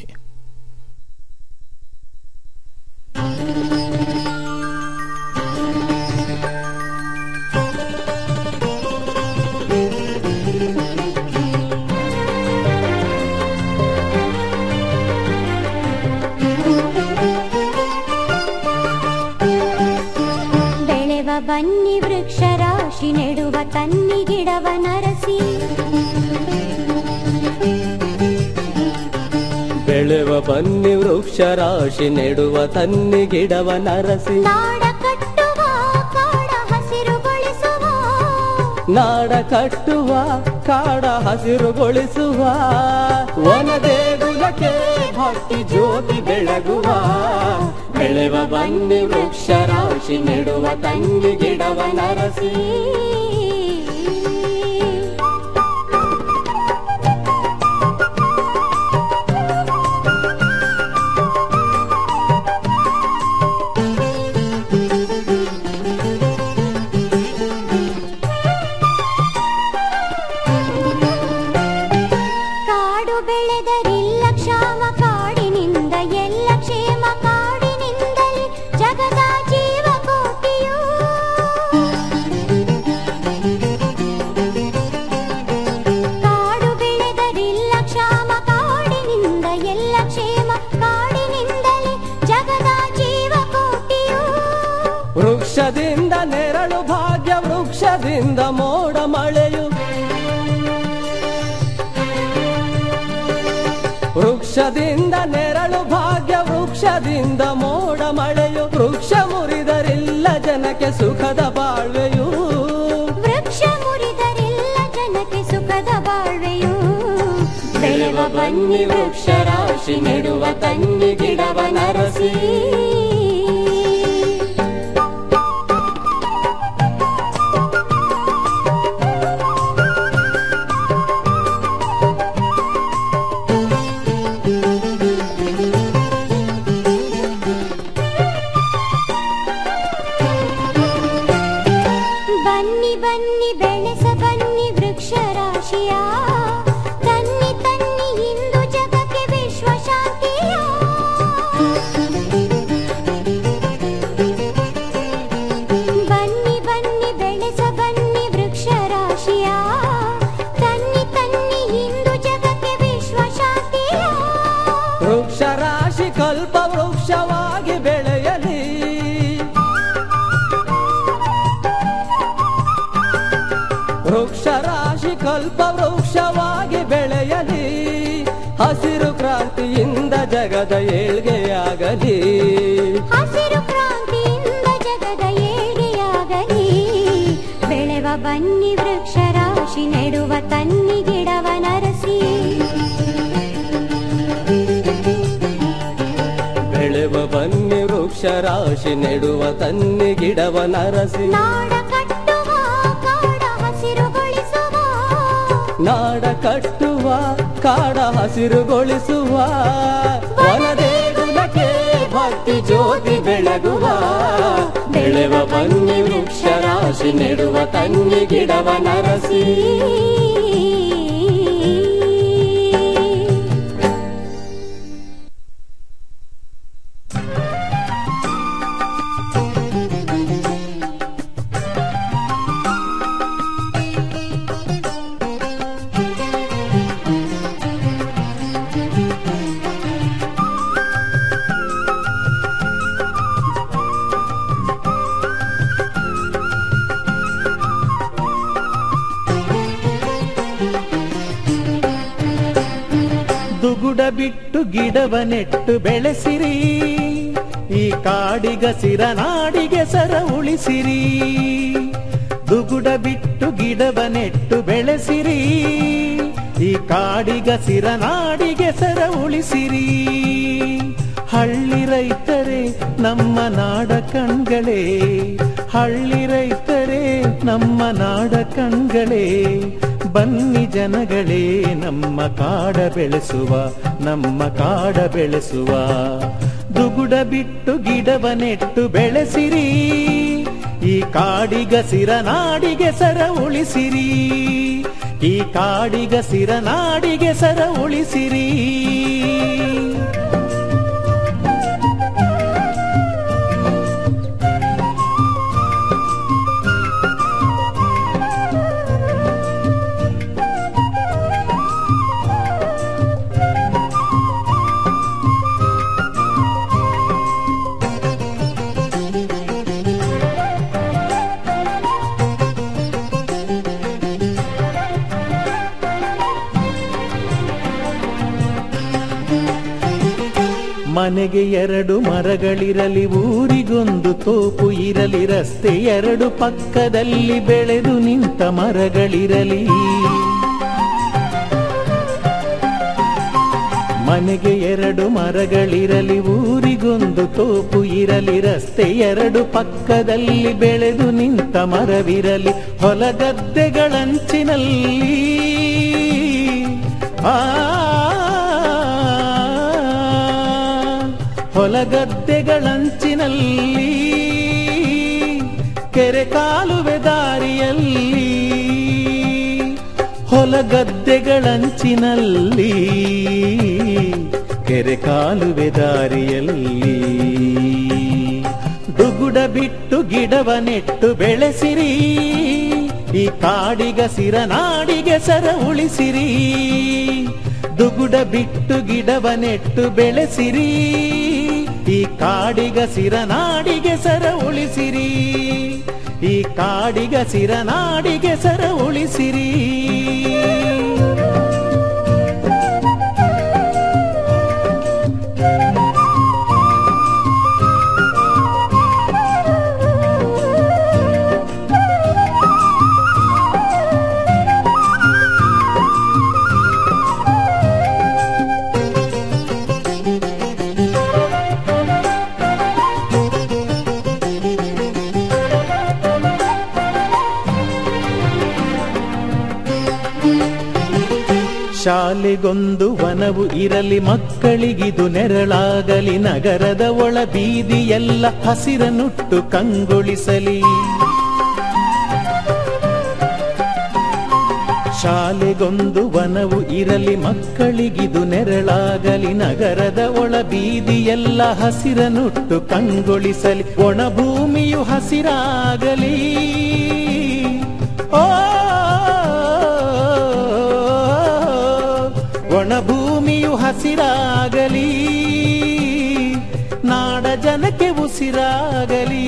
S8: ಬೆಳೆ ಬನ್ನಿ ವೃಕ್ಷ ರಾಶಿ ನೆಡುವ ತನ್ನಿ ಗಿಡವ ನರಸಿ
S9: ಬೆಳೆವ ಬನ್ನಿ ವೃಕ್ಷ ರಾಶಿ ನೆಡುವ ತನ್ನಿ ಗಿಡವ ನರಸಿ
S8: ನಾಡ ಕಟ್ಟುವ ಕಾಡ ಹಸಿರುಗೊಳಿಸುವ
S9: ನಾಡ ಕಟ್ಟುವ ಕಾಡ ಹಸಿರುಗೊಳಿಸುವ ವನದೇಗುಲಕ್ಕೆ ಭಕ್ತಿ ಜ್ಯೋತಿ ಬೆಳಗುವ ಬೆಳೆವ ಬನ್ನಿ ವೃಕ್ಷ ರಾಶಿ ನೆಡುವ ತನ್ನಿ ಗಿಡವ ನರಸಿ
S8: ಕಾಡು ಬೆಳೆದರಿಲ್ಲ ಕ್ಷಾಮ ಕಾಡಿನಿಂದ ಎಲ್ಲ ಕ್ಷೇಮ ಕಾಡಿನಿಂದಲೇ ಜಗದ ಜೀವ ಕೋಟಿಯು ಕಾಡು ಬೆಳೆದರಿಲ್ಲ ಕ್ಷಾಮ ಕಾಡಿನಿಂದ ಎಲ್ಲ ಕ್ಷೇಮ ಕಾಡಿನಿಂದಲೇ ಜಗದ ಜೀವ ಕೋಟಿಯು
S9: ವೃಕ್ಷದಿಂದ ನೆರಳು ಭಾಗ್ಯ ವೃಕ್ಷದಿಂದ ಮೋಡ ಮಳೆಯು ವೃಕ್ಷದಿಂದ ನೆರಳು ಭಾಗ್ಯ ವೃಕ್ಷದಿಂದ ಮೋಡ ಮಳೆಯು ವೃಕ್ಷ ಮುರಿದರಿಲ್ಲ ಜನಕ್ಕೆ ಸುಖದ ಬಾಳ್ವೆಯು
S8: ವೃಕ್ಷ ಮುರಿದರಿಲ್ಲ ಜನಕ್ಕೆ ಸುಖದ ಬಾಳ್ವೆಯು ಬೆಳೆವ ಬನ್ನಿ ವೃಕ್ಷ ರಾಶಿ ನೆಡುವ ತನ್ನಿ ಗಿಡವ ನರಸಿ ಬನ್ನಿ ಬನ್ನಿ ಬೆಳೆಸ ಬನ್ನಿ ವೃಕ್ಷ ರಾಶಿಯ ತನ್ನಿ ತನ್ನಿ ಇಂದು ಜಗಕ್ಕೆ ವಿಶ್ವ ಶಾಂತಿಯ ಬನ್ನಿ ಬನ್ನಿ ಬೆಳೆಸ ಬನ್ನಿ ವೃಕ್ಷ ರಾಶಿಯ ತನ್ನಿ ತನ್ನಿ ಇಂದು ಜಗಕ್ಕೆ ವಿಶ್ವ ಶಾಂತಿಯ
S9: ವೃಕ್ಷ ರಾಶಿ ಕಲ್ಪ ವೃಕ್ಷವಾಗಿ ಬೆಳೆಯಲಿ ವೃಕ್ಷ ರಾಶಿ ಕಲ್ಪ ವೃಕ್ಷವಾಗಿ ಬೆಳೆಯಲಿ ಹಸಿರು ಕ್ರಾಂತಿಯಿಂದ ಜಗದ ಏಳ್ಗೆಯಾಗಲಿ
S8: ಹಸಿರು ಕ್ರಾಂತಿಯಿಂದ ಜಗದ ಏಳಿಗೆಯಾಗಲಿ ಬೆಳೆವ ಬನ್ನಿ ವೃಕ್ಷ ರಾಶಿ ನೆಡುವ ತನ್ನಿ ಗಿಡವ ನರಸಿ
S9: ಬೆಳೆವ ಬನ್ನಿ ವೃಕ್ಷ ರಾಶಿ ನೆಡುವ ತನ್ನಿ ಗಿಡವ ನರಸಿ
S8: ನಾಡ ಕಟ್ಟುವ ಕಾಡ ಹಸಿರುಗೊಳಿಸುವ
S9: ನಾಡ ಕಟ್ಟುವ ಕಾಡ ಹಸಿರುಗೊಳಿಸುವ ವನದೇಗುಲಕ್ಕೆ ಭಕ್ತಿ ಜ್ಯೋತಿ ಬೆಳಗುವ ಬೆಳೆವ ಬನ್ನಿ ವೃಕ್ಷ ರಾಶಿ ನೆಡುವ ತನ್ನಿ ಗಿಡವ ನರಸಿ
S10: ದುಗುಡ ಬಿಟ್ಟು ಗಿಡವ ನೆಟ್ಟು ಬೆಳೆಸಿರಿ ಈ ಕಾಡಿಗಸಿರ ನಾಡಿಗೆ ಸರ ಉಳಿಸಿರಿ ದುಗುಡ ಬಿಟ್ಟು ಗಿಡವ ನೆಟ್ಟು ಬೆಳೆಸಿರಿ ಈ ಕಾಡಿಗಸಿರ ನಾಡಿಗೆ ಸರ ಉಳಿಸಿರಿ ಹಳ್ಳಿ ರೈತರೇ ನಮ್ಮ ನಾಡ ಕಣ್ಗಳೇ ಹಳ್ಳಿ ರೈತರೇ ನಮ್ಮ ನಾಡ ಕಣ್ಗಳೇ ಬನ್ನಿ ಜನಗಳೇ ನಮ್ಮ ಕಾಡ ಬೆಳೆಸುವ ನಮ್ಮ ಕಾಡ ಬೆಳೆಸುವ ದುಗುಡ ಬಿಟ್ಟು ಗಿಡವ ನೆಟ್ಟು ಬೆಳೆಸಿರಿ ಈ ಕಾಡಿಗಸಿರ ನಾಡಿಗೆ ಸರ ಉಳಿಸಿರಿ ಈ ಕಾಡಿಗಸಿರ ನಾಡಿಗೆ ಸರ ಉಳಿಸಿರಿ ಮನೆಗೆ ಎರಡು ಮರಗಳಿರಲಿ ಊರಿಗೊಂದು ತೋಪು ಇರಲಿ ರಸ್ತೆ ಎರಡು ಪಕ್ಕದಲ್ಲಿ ಬೆಳೆದು ನಿಂತ ಮರಗಳಿರಲಿ ಮನೆಗೆ ಎರಡು ಮರಗಳಿರಲಿ ಊರಿಗೊಂದು ತೋಪು ಇರಲಿ ರಸ್ತೆ ಎರಡು ಪಕ್ಕದಲ್ಲಿ ಬೆಳೆದು ನಿಂತ ಮರವಿರಲಿ ಹೊಲಗದ್ದೆಗಳಂಚಿನಲ್ಲಿ ಆ ಹೊಲಗದ್ದೆಗಳಂಚಿನಲ್ಲಿ ಕೆರೆ ಕಾಲುವೆ ದಾರಿಯಲ್ಲಿ ಹೊಲಗದ್ದೆಗಳಂಚಿನಲ್ಲಿ ಕೆರೆ ಕಾಲುವೆ ದಾರಿಯಲ್ಲಿ ದುಗುಡ ಬಿಟ್ಟು ಗಿಡವ ನೆಟ್ಟು ಬೆಳೆಸಿರಿ ಈ ಕಾಡಿಗಸಿರ ನಾಡಿಗೆ ಸರ ಉಳಿಸಿರಿ ದುಗುಡ ಬಿಟ್ಟು ಗಿಡವ ನೆಟ್ಟು ಬೆಳೆಸಿರಿ ಈ ಕಾಡಿಗಸಿರ ನಾಡಿಗೆ ಸರ ಉಳಿಸಿರಿ ಈ ಕಾಡಿಗಸಿರ ನಾಡಿಗೆ ಸರ ಉಳಿಸಿರಿ ಶಾಲೆಗೊಂದು ವನವು ಇರಲಿ ಮಕ್ಕಳಿಗಿದು ನೆರಳಾಗಲಿ ನಗರದ ಒಳ ಬೀದಿಯೆಲ್ಲ ಹಸಿರನುಟ್ಟು ಕಂಗೊಳಿಸಲಿ ಶಾಲೆಗೊಂದು ವನವು ಇರಲಿ ಮಕ್ಕಳಿಗಿದು ನೆರಳಾಗಲಿ ನಗರದ ಒಳ ಬೀದಿಯೆಲ್ಲ ಹಸಿರನುಟ್ಟು ಕಂಗೊಳಿಸಲಿ ಒಣ ಭೂಮಿಯು ಹಸಿರಾಗಲಿ ಓ ಒಣ ಭೂಮಿಯು ಹಸಿರಾಗಲಿ ನಾಡ ಜನಕ್ಕೆ ಉಸಿರಾಗಲಿ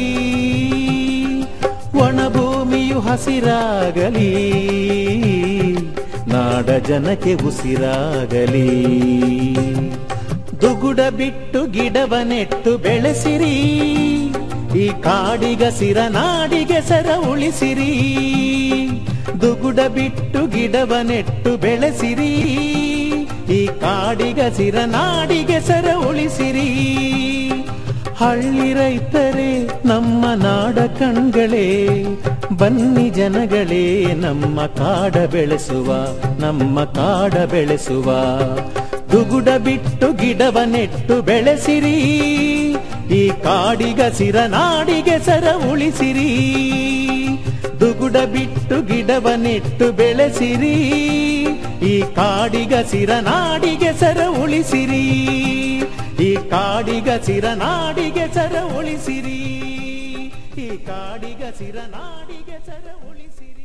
S10: ಒಣ ಭೂಮಿಯು ಹಸಿರಾಗಲಿ ನಾಡ ಜನಕ್ಕೆ ಉಸಿರಾಗಲಿ ದುಗುಡ ಬಿಟ್ಟು ಗಿಡವ ನೆಟ್ಟು ಬೆಳೆಸಿರಿ ಈ ಕಾಡಿಗಸಿರ ನಾಡಿಗೆ ಸರ ಉಳಿಸಿರಿ ದುಗುಡ ಬಿಟ್ಟು ಗಿಡವ ನೆಟ್ಟು ಬೆಳೆಸಿರಿ ಈ ಕಾಡಿಗಸಿರ ನಾಡಿಗೆ ಸರ ಉಳಿಸಿರಿ ಹಳ್ಳಿ ರೈತರೇ ನಮ್ಮ ನಾಡ ಕಣ್ಗಳೇ ಬನ್ನಿ ಜನಗಳೇ ನಮ್ಮ ಕಾಡ ಬೆಳೆಸುವ ನಮ್ಮ ಕಾಡ ಬೆಳೆಸುವ ದುಗುಡ ಬಿಟ್ಟು ಗಿಡವ ನೆಟ್ಟು ಬೆಳೆಸಿರಿ ಈ ಕಾಡಿಗಸಿರ ನಾಡಿಗೆ ಸರ ಉಳಿಸಿರಿ ದುಗುಡ ಬಿಟ್ಟು ಗಿಡವ ನೆಟ್ಟು ಬೆಳೆಸಿರಿ ಈ ಕಾಡಿಗಸಿರ ನಾಡಿಗೆ ಸರ ಉಳಿಸಿರಿ ಈ ಕಾಡಿಗಸಿರ ನಾಡಿಗೆ ಸರ ಉಳಿಸಿರಿ ಈ ಕಾಡಿಗಸಿರ ನಾಡಿಗೆ ಸರ ಉಳಿಸಿರಿ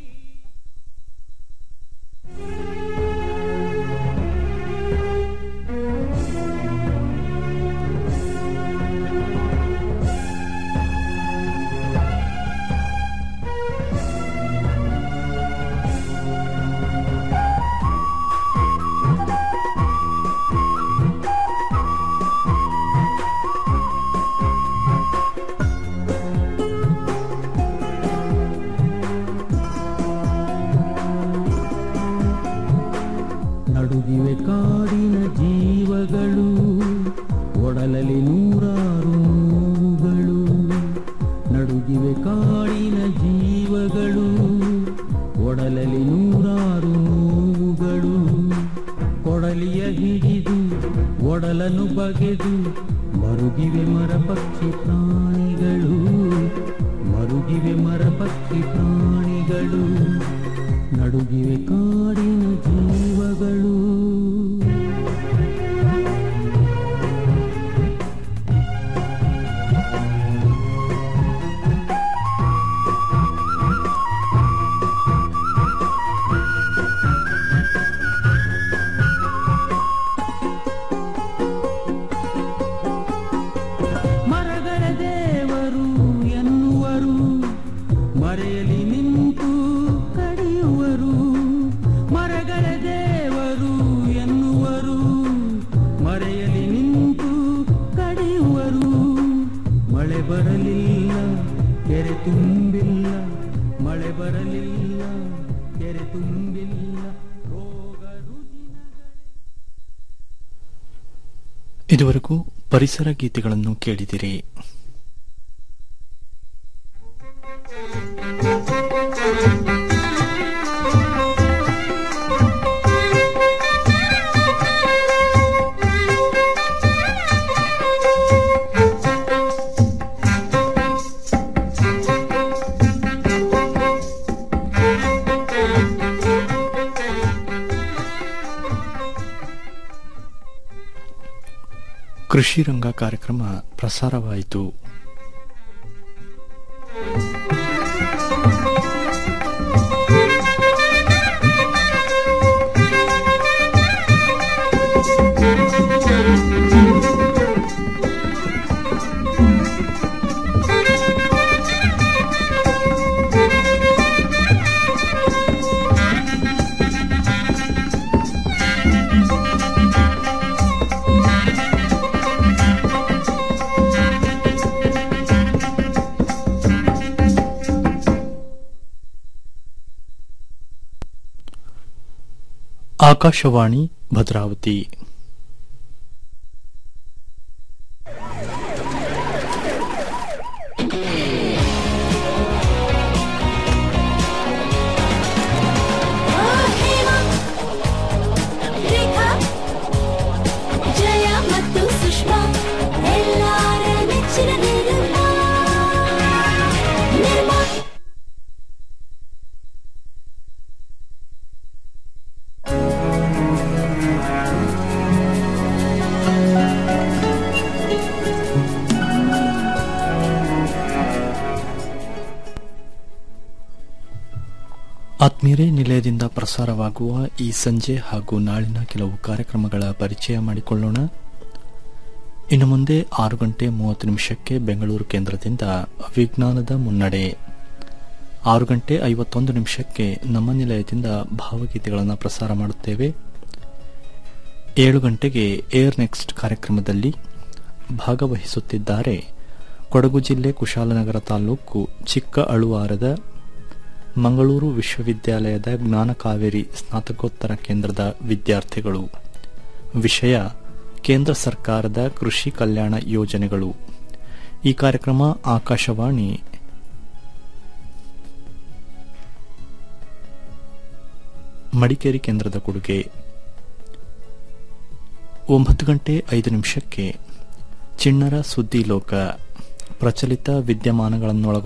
S11: ನಡುಗಿವೆ ಕಾಡಿನ ಜೀವಗಳು ಒಡಲಲ್ಲಿ ನೂರಾರು ನೋವುಗಳು ನಡುಗಿವೆ ಕಾಡಿನ ಜೀವಗಳು ಒಡಲಲ್ಲಿ ನೂರಾರು ನೋವುಗಳು ಕೊಡಲಿಯ ಹಿಡಿದು ಒಡಲನ್ನು ಬಗೆದು ಮರುಗಿವೆ ಮರ ಪಕ್ಷಿ ಪ್ರಾಣಿಗಳು ಮರುಗಿವೆ ಮರ ಪಕ್ಷಿ ಪ್ರಾಣಿಗಳು ನಡುಗಿವೆ ಕಾಡಿನ ಜೀವಗಳು ಮರಗಳ ದೇವರು ಎನ್ನುವರು ಮರೆಯಲಿ ನಿಂತು ಕಡಿಯುವರು ಮರಗಳ ದೇವರು ಎನ್ನುವರು ಮರೆಯಲಿ ನಿಂತು ಕಡಿ ತುಂಬಿಲ್ಲ ಮಳೆ ಬರಲಿಲ್ಲ ಕೆರೆ ತುಂಬಿಲ್ಲ ರೋಗ ರುಜಿನ
S1: ಇದುವರೆಗೂ ಪರಿಸರ ಗೀತೆಗಳನ್ನು ಕೇಳಿದಿರಿ ಕೃಷಿ ರಂಗ ಕಾರ್ಯಕ್ರಮ ಪ್ರಸಾರವಾಯಿತು ಆಕಾಶವಾಣಿ ಭದ್ರಾವತಿ
S8: ರೇಖಾ ಜಯ ಮತ್ತು ಸುಷ್ಮಾ ಎಲ್ಲಾರ ನೆಚ್ಚಿನ ನಿರ್ಮಾ ನಿರ್ಮಾ
S1: ಆತ್ಮೀಯರೇ ನಿಲಯದಿಂದ ಪ್ರಸಾರವಾಗುವ ಈ ಸಂಜೆ ಹಾಗೂ ನಾಳಿನ ಕೆಲವು ಕಾರ್ಯಕ್ರಮಗಳ ಪರಿಚಯ ಮಾಡಿಕೊಳ್ಳೋಣ ಇನ್ನು ಮುಂದೆ ಆರು ಗಂಟೆ ಮೂವತ್ತು ನಿಮಿಷಕ್ಕೆ ಬೆಂಗಳೂರು ಕೇಂದ್ರದಿಂದ ವಿಜ್ಞಾನದ ಮುನ್ನಡೆ ಆರು ಗಂಟೆ ಐವತ್ತೊಂದು ನಿಮಿಷಕ್ಕೆ ನಮ್ಮ ನಿಲಯದಿಂದ ಭಾವಗೀತೆಗಳನ್ನು ಪ್ರಸಾರ ಮಾಡುತ್ತೇವೆ ಏಳು ಗಂಟೆಗೆ ಏರ್ ನೆಕ್ಸ್ಟ್ ಕಾರ್ಯಕ್ರಮದಲ್ಲಿ ಭಾಗವಹಿಸುತ್ತಿದ್ದಾರೆ ಕೊಡಗು ಜಿಲ್ಲೆ ಕುಶಾಲನಗರ ತಾಲೂಕು ಚಿಕ್ಕ ಅಳುವಾರದ ಮಂಗಳೂರು ವಿಶ್ವವಿದ್ಯಾಲಯದ ಜ್ಞಾನಕಾವೇರಿ ಸ್ನಾತಕೋತ್ತರ ಕೇಂದ್ರದ ವಿದ್ಯಾರ್ಥಿಗಳು ವಿಷಯ ಕೇಂದ್ರ ಸರ್ಕಾರದ ಕೃಷಿ ಕಲ್ಯಾಣ ಯೋಜನೆಗಳು ಈ ಕಾರ್ಯಕ್ರಮ ಆಕಾಶವಾಣಿ ಮಡಿಕೇರಿ ಕೇಂದ್ರದ ಕೊಡುಗೆ ಒಂಬತ್ತು ಗಂಟೆ ಐದು ನಿಮಿಷಕ್ಕೆ ಚಿಣ್ಣರ ಸುದ್ದಿ ಲೋಕ ಪ್ರಚಲಿತ ವಿದ್ಯಮಾನಗಳನ್ನೊಳಗೊಂಡ